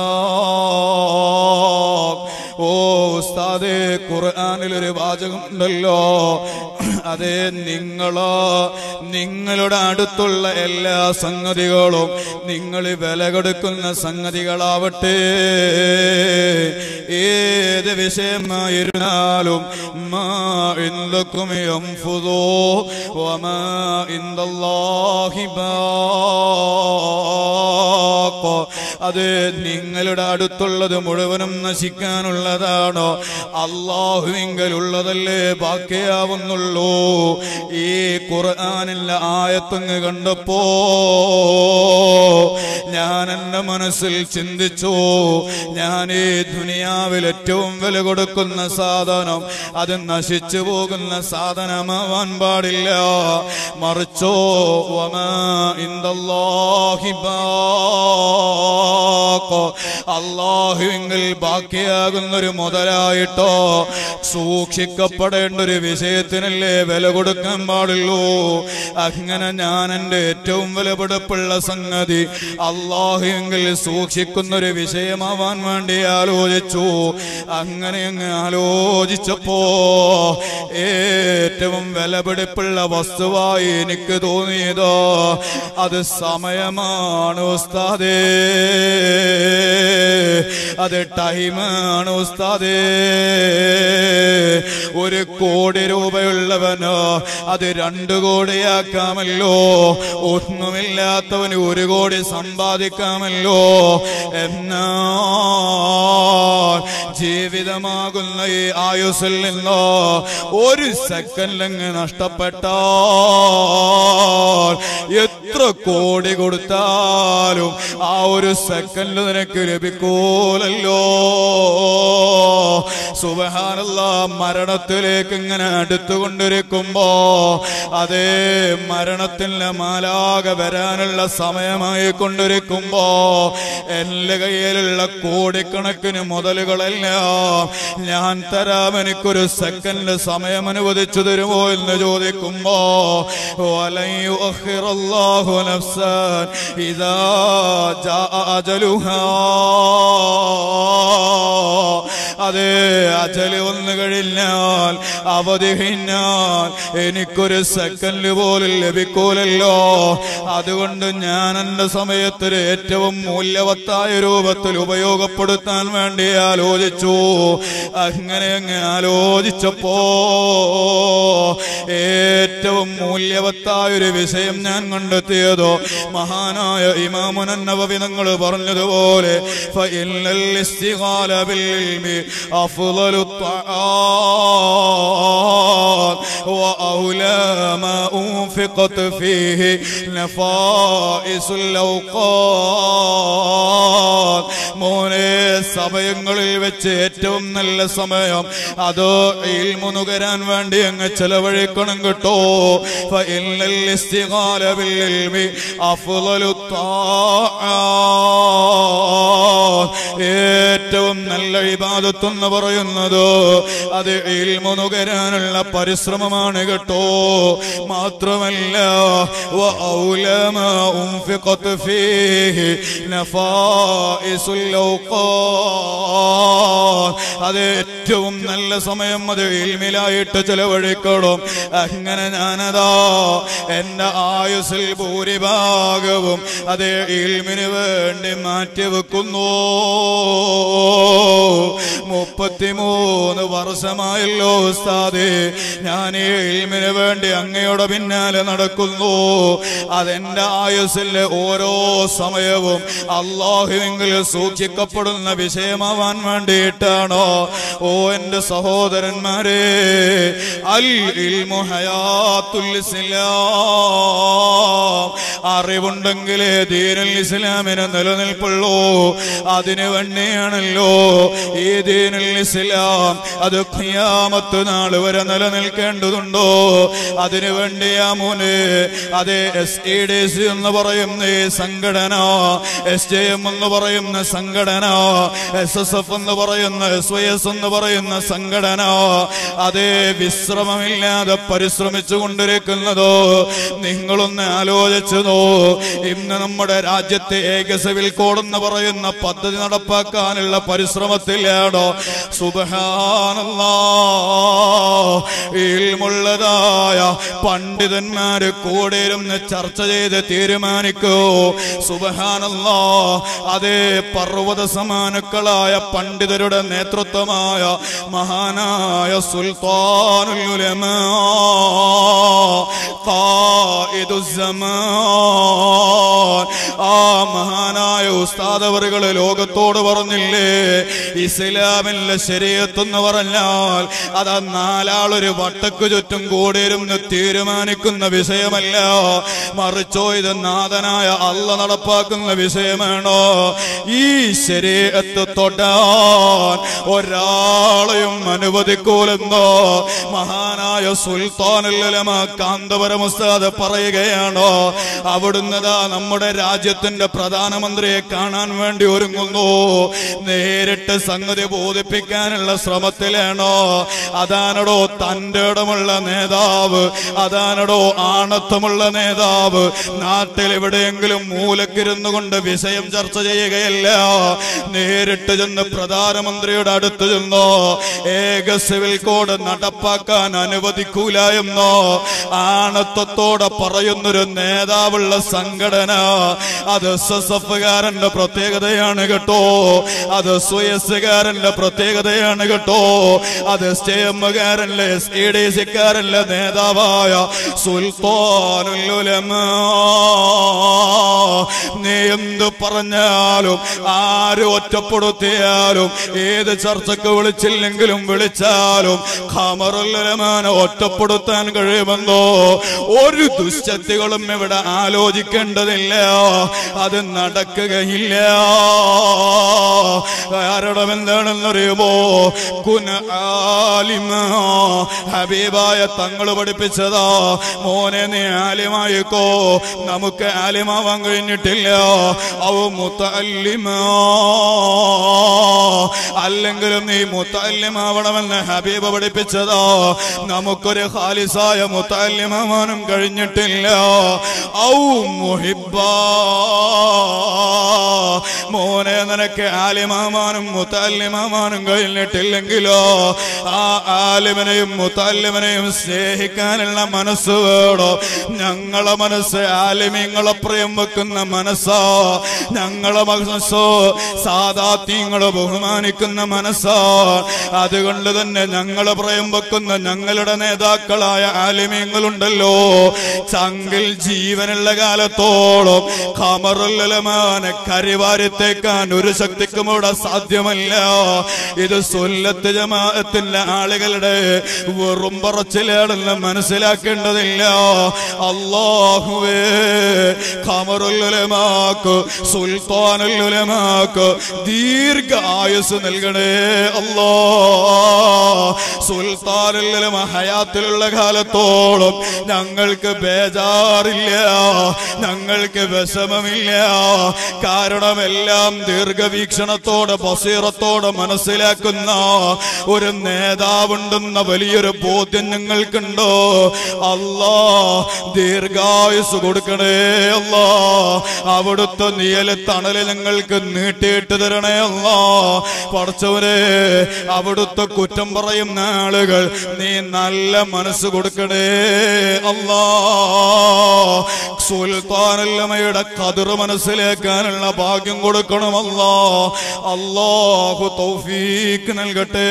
باق ഓ ഉസ്താദേ ഖുർആനിൽ ഒരു വാചകം ഉണ്ടല്ലോ അതെ നിങ്ങളോ നിങ്ങളുടെ അടുത്തുള്ള എല്ലാ സംഗതികളും നിങ്ങൾ വില കൊടുക്കുന്ന സംഗതികളാവട്ടെ ഏത് വിഷയമായിരുന്നാലും മാ ഇന്ദക്കും യംഫുദോ വമാ ഇന്ദല്ലാഹി ബാഖ അത് നിങ്ങളുടെ അടുത്തുള്ളത് മുഴുവനും നശിക്കാനുള്ളതാണോ അള്ളാഹുവിങ്കലുള്ളതല്ലേ ബാക്കിയാവുന്നുള്ളൂ ഈ ഖുർആാനിലെ ആയത്തങ്ങ് കണ്ടപ്പോ ഞാൻ എന്റെ മനസ്സിൽ ചിന്തിച്ചു ഞാൻ ഈ ദുനിയാവിൽ ഏറ്റവും വില കൊടുക്കുന്ന സാധനം അത് നശിച്ചു പോകുന്ന സാധനമാവാൻ പാടില്ല മറിച്ചോ വമാ ഇന്ദല്ലാഹി ബാഖ്. അള്ളാഹുവിങ്കിൽ ബാക്കിയാകുന്ന ഒരു മുതലായിട്ടോ സൂക്ഷിക്കപ്പെടേണ്ട ഒരു വിഷയത്തിനല്ലേ വില കൊടുക്കാൻ പാടുള്ളൂ അങ്ങനെ ഞാൻ എൻ്റെ ഏറ്റവും വിലപിടിപ്പുള്ള സംഗതി അള്ളാഹുവിങ്കിൽ സൂക്ഷിക്കുന്ന ഒരു വിഷയമാവാൻ വേണ്ടി ആലോചിച്ചു അങ്ങനെ അങ്ങ് ആലോചിച്ചപ്പോ ഏറ്റവും വിലപിടിപ്പുള്ള വസ്തുവായി എനിക്ക് തോന്നിയതോ അത് സമയമാണ് ഉസ്താദേ അത് ടൈമാണ് ഉസ്താദേ ഒരു കോടി രൂപയുള്ളവനോ അത് രണ്ടു കോടിയാക്കാമല്ലോ ഒന്നുമില്ലാത്തവന് ഒരു കോടി സമ്പാദിക്കാമല്ലോ എന്നാ ജീവിതമാകുന്ന ഈ ആയുസ്സിൽ നിന്നോ ഒരു സെക്കൻഡിലങ്ങ് നഷ്ടപ്പെട്ടാൽ എത്ര കോടി കൊടുത്താലും ആ ഒരു സെക്കൻഡ് നിനക്ക് ലഭിക്കൂലല്ലോ സുബഹാനല്ല മരണത്തിലേക്ക് ഇങ്ങനെ അടുത്തുകൊണ്ടിരിക്കുമ്പോ അതേ മരണത്തിന്റെ മാലാക വരാനുള്ള സമയമായി കൊണ്ടിരിക്കുമ്പോ എന്റെ കയ്യിലുള്ള കോടിക്കണക്കിന് മുതലുകളെല്ലാം ഞാൻ തരാം എനിക്കൊരു സെക്കൻഡ് സമയം അനുവദിച്ചു തരുമോ എന്ന് ചോദിക്കുമ്പോ വലൻ യുഅഖിറല്ലാഹു നഫ്സൻ ഇദാ ജാഅ അജലുഹാ അതെ അജല് വന്നു കഴിഞ്ഞാൽ അവധി കഴിഞ്ഞാൽ എനിക്കൊരു സെക്കൻഡ് പോലും ലഭിക്കൂലല്ലോ അതുകൊണ്ട് ഞാൻ എന്റെ സമയത്തിന് ഏറ്റവും മൂല്യവത്തായ രൂപത്തിൽ ഉപയോഗപ്പെടുത്താൻ വേണ്ടി ആലോചിച്ചു അങ്ങനെ അങ്ങ് ആലോചിച്ചപ്പോ ഏറ്റവും മൂല്യവത്തായ ഒരു വിഷയം ഞാൻ കണ്ടെത്തിയതോ മഹാനായ ഇമാമുനൻ നവവി നിങ്ങൾ പറഞ്ഞതുപോലെ فإن الاستغال بالعلم أفضل الطاعات وأولى ما أنفقت فيه نفائس الأوقات മോനെ സമയങ്ങളിൽ വെച്ച് ഏറ്റവും നല്ല സമയം അത് ഇൽമുനുകരാൻ വേണ്ടി അങ്ങ് ചെലവഴിക്കണം കേട്ടോ فإن الاستغال بالعلم أفضل الطاعات ഏറ്റവും നല്ല ഇബാദത്തെന്ന് പറയുന്നത് അത് ഇൽമുനുകരാനുള്ള പരിശ്രമമാണ് കേട്ടോ മാത്രമല്ല وأولى ما أنفقت فيه نفائس الأوقات അത് ഏറ്റവും നല്ല സമയം അത് ഇൽമിലായിട്ട് ചെലവഴിക്കണം അങ്ങനെ ഞാനതാ എന്റെ ആയുസിൽ ഭൂരിഭാഗവും അത് ഇൽമിന് വേണ്ടി മാറ്റിവെക്കുന്നു മുപ്പത്തിമൂന്ന് വർഷമായല്ലോ ഉസ്താദേ ഞാൻ ഈ ഇൽമിന് വേണ്ടി അങ്ങയുടെ പിന്നാലെ നടക്കുന്നു അതെന്റെ ആയുസ്സിലെ ഓരോ സമയവും അള്ളാഹുവെങ്കിൽ സൂക്ഷിക്കപ്പെടുന്ന വിഷയമാവാൻ വേണ്ടിയിട്ടാണോ ഓ എന്റെ സഹോദരന്മാരെ അൽ ഇൽമു ഹയാത്തുൽ ഇസ്ലാം അറിവുണ്ടെങ്കിലേ ദീനുൽ ഇസ്ലാമിന് നിലനിൽപ്പുള്ളൂ അതിനു വേണ്ടിയാണല്ലോ ഈ ദീനുൽ ഇസ്ലാം അത് ഖിയാമത്ത് നാൾ വരെ നിലനിൽക്കേണ്ടതുണ്ടോ അതിനു വേണ്ടിയാ മോനെ അതെ എസ് ഇ ഡി സി എന്ന് പറയുന്ന ഈ സംഘടന എസ് ജെ എം എന്ന് പറയുന്ന സംഘടന എസ് എസ് എഫ് എന്ന് പറയുന്ന എസ് വൈ എസ് എന്ന് പറയുന്ന സംഘടന അതേ വിശ്രമമില്ലാതെ പരിശ്രമിച്ചു കൊണ്ടിരിക്കുന്നതോ നിങ്ങളൊന്ന് ആലോചിച്ചതോ ഇന്ന് നമ്മുടെ രാജ്യത്തെ ഏക സിവിൽ കോഡ് എന്ന് പറയുന്ന പദ്ധതി നടപ്പാക്കാനുള്ള പരിശ്രമത്തിലാണോ സുബഹാനല്ലാ ഇൽമുള്ളതായ പണ്ഡിതന്മാര് കൂടെ ഇരുന്ന് ചർച്ച ചെയ്ത് തീരുമാനിക്കൂ സുബഹാനല്ലാ അതേ പർവ്വത സമാനുക്കളായ പണ്ഡിതരുടെ നേതൃത്വമായ മഹാനായ സുൽത്താനുൽ ഉലമാ ഖായിദുസ്സമാൻ ആ മഹാനായ ഉസ്താദ് അവറുകള് ലോകത്തോട് പറഞ്ഞില്ലേ ഇസ്ലാമിലെ ശരീരത്തെന്ന് പറഞ്ഞാൽ അത് നാലാളൊരു വട്ടക്ക് ചുറ്റും കൂടിയിരുന്ന് തീരുമാനിക്കുന്ന വിഷയമല്ല മറിച്ചോ ഇത് നാഥനായ അല്ല നടപ്പാക്കുന്ന വിഷയമാണോ ഈ ശരീരത്ത് തൊടാൻ ഒരാളെയും അനുവദിക്കൂലെന്നോ മഹാനായ സുൽത്താനുല്ലമ കാന്തപുരം ഉസ്താദ് പറയുകയാണോ അവിടുന്ന് ദാ നമ്മുടെ രാജ്യത്തിന്റെ പ്രധാനമന്ത്രിയെ കാണാൻ വേണ്ടി ഒരുങ്ങുന്നു നേരിട്ട് സംഗതി ബോധിപ്പിക്കാനുള്ള ശ്രമത്തിലാണോ അതാണടോ തന്റെ ഇടമുള്ള നേതാവ് അതാണടോ ആണത്വമുള്ള നേതാവ് നാട്ടിൽ എവിടെയെങ്കിലും മൂലക്കിരുന്നു കൊണ്ട് വിഷയം ചർച്ച ചെയ്യുകയല്ല നേരിട്ട് ചെന്ന് പ്രധാനമന്ത്രിയുടെ അടുത്ത് ചെന്നോ ഏക സിവിൽ കോഡ് നടപ്പാക്കാൻ അനുവദിക്കൂല എന്നോ ആണത്വത്തോടെ പറയുന്നൊരു നേതാവുള്ള സംഘടന അത് എസ് എസ് എഫുകാരന്റെ പ്രത്യേകതയാണ് കേട്ടോ അത് സുയസുകാരന്റെ പ്രത്യേകതയാണ് കേട്ടോ അത് എസ് ടി എമ്മുകാരന്റെ എസ് ഇ ഡി സിക്കാരന്റെ നേതാവായ സുൽത്താനുലുലമ നീ എന്ത് പറഞ്ഞാലും ആര് ഒറ്റപ്പെടുത്തിയാലും ഏത് ചർച്ചക്ക് വിളിച്ചില്ലെങ്കിലും വിളിച്ചാലും ഖമറുല്ലമാനെ ഒറ്റപ്പെടുത്താൻ കഴിയുമെന്നോ ഒരു ദുശ്ശക്തികളും ഇവിടെ ആലോചിക്കേണ്ടതില്ല അത് നടക്കുകയില്ല കാരണം എന്താണെന്നറിയുമോ കുന ആലിമ ഹബീബായ തങ്ങൾ പഠിപ്പിച്ചതാ മോനെ നീ ആലിമായിക്കോ നമുക്ക് ആലിമാവാൻ കഴിഞ്ഞിട്ടില്ല അവ മുത്തല്ലിമ അല്ലെങ്കിലും നീ മുത്തല്ലിമാവണമെന്ന് ഹബീബ് പഠിപ്പിച്ചതാ നമുക്കൊരു ഖാലിസായ മുത്തല്ലിമാവാനും കഴിഞ്ഞിട്ടില്ല ഔ മുഹിബ്ബ മോനെ നിനക്ക് ആലിമാമാനും മുത്തല്ലിമാമാനും കഴിഞ്ഞിട്ടില്ലെങ്കിലോ ആ ആലിമനെയും മുത്തല്ലിമനെയും സ്നേഹിക്കാനുള്ള മനസ്സ് വേടോ ഞങ്ങളെ മനസ്സ് ആലിമീങ്ങളെ പ്രിയം വെക്കുന്ന മനസ്സാ ഞങ്ങളെ മനസ്സോ സാധാത്യങ്ങളെ ബഹുമാനിക്കുന്ന മനസ്സാ അതുകൊണ്ട് തന്നെ ഞങ്ങളെ പ്രിയം വെക്കുന്ന ഞങ്ങളുടെ നേതാക്കളായ ആലിമീങ്ങളുണ്ടല്ലോ ചങ്കിൽ ജീവനുള്ള കാലത്തോളം ഖമറുല്ലമാനെ കരിവാരിത്തേക്കാൻ ഒരു ശക്തിക്കും ഇവിടെ സാധ്യമല്ല ഇത് സുല്ലത്ത് ജമാഅത്തിന്റെ ആളുകളുടെ വെറും പറച്ചിലാണെന്ന് മനസ്സിലാക്കേണ്ടതില്ല അള്ളാഹുവേ ഖമറുല്ലുലമാക്ക് സുൽത്താനുല്ലുലമാക്ക് ദീർഘ ആയുസ് നൽകണേ അല്ലാ സുൽത്താനുല്ലുലമ ഹയാത്തിലുള്ള കാലത്തോളം ഞങ്ങൾക്ക് ബേജാറില്ല ഞങ്ങൾക്ക് വിഷമമില്ല കാരണം എല്ലാം ദീർഘവീക്ഷണത്തോടെ ബസീറത്തോടെ മനസ്സിലാക്കുന്ന ഒരു നേതാവുണ്ടെന്ന വലിയൊരു ബോധ്യം ഞങ്ങൾക്കുണ്ടോ അല്ലാ ദീർഘായുസ് കൊടുക്കണേ അല്ലാ അവിടുത്തെ നീയല് തണല് ഞങ്ങൾക്ക് നീട്ടിയിട്ട് തരണേ അല്ലാ പഠിച്ചവരെ അവിടുത്തെ കുറ്റം പറയുന്ന ആളുകൾ നീ നല്ല മനസ്സ് കൊടുക്കണേ അല്ലാ സുൽത്താനല്ലമ്മയുടെ കതിർ മനസ്സിലേക്കാനുള്ള ഭാഗ്യം കൊടുക്കണമല്ലോ അല്ലാഹു തൗഫീക്ക് നൽകട്ടെ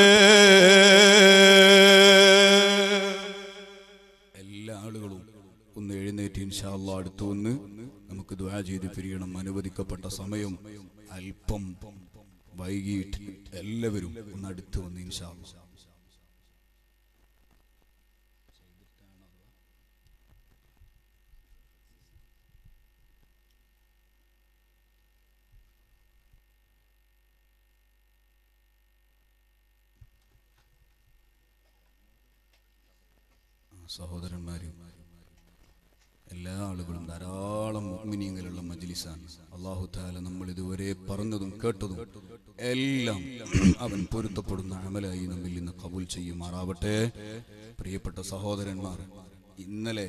എല്ലാ ആളുകളും ഒന്ന് എഴുന്നേറ്റ് ഇൻഷാല്ല അടുത്ത് വന്ന് നമുക്ക് ദ്വാ ചെയ്ത് പിരിയണം അനുവദിക്കപ്പെട്ട സമയം അല്പം വൈകിട്ട് എല്ലാവരും ഒന്ന് അടുത്ത് വന്ന് ഇൻഷാല്ല സഹോദരന്മാരും എല്ലാ ആളുകളും ധാരാളം മുഗ്മിനീങ്ങളുള്ള മജ്ലിസാണ് അള്ളാഹു താല നമ്മൾ ഇതുവരെ പറഞ്ഞതും കേട്ടതും എല്ലാം അവൻ പൊരുത്തപ്പെടുന്ന അമലായി നമ്മിൽ നിന്ന് കബൂൽ ചെയ്യുമാറാവട്ടെ പ്രിയപ്പെട്ട സഹോദരന്മാർ ഇന്നലെ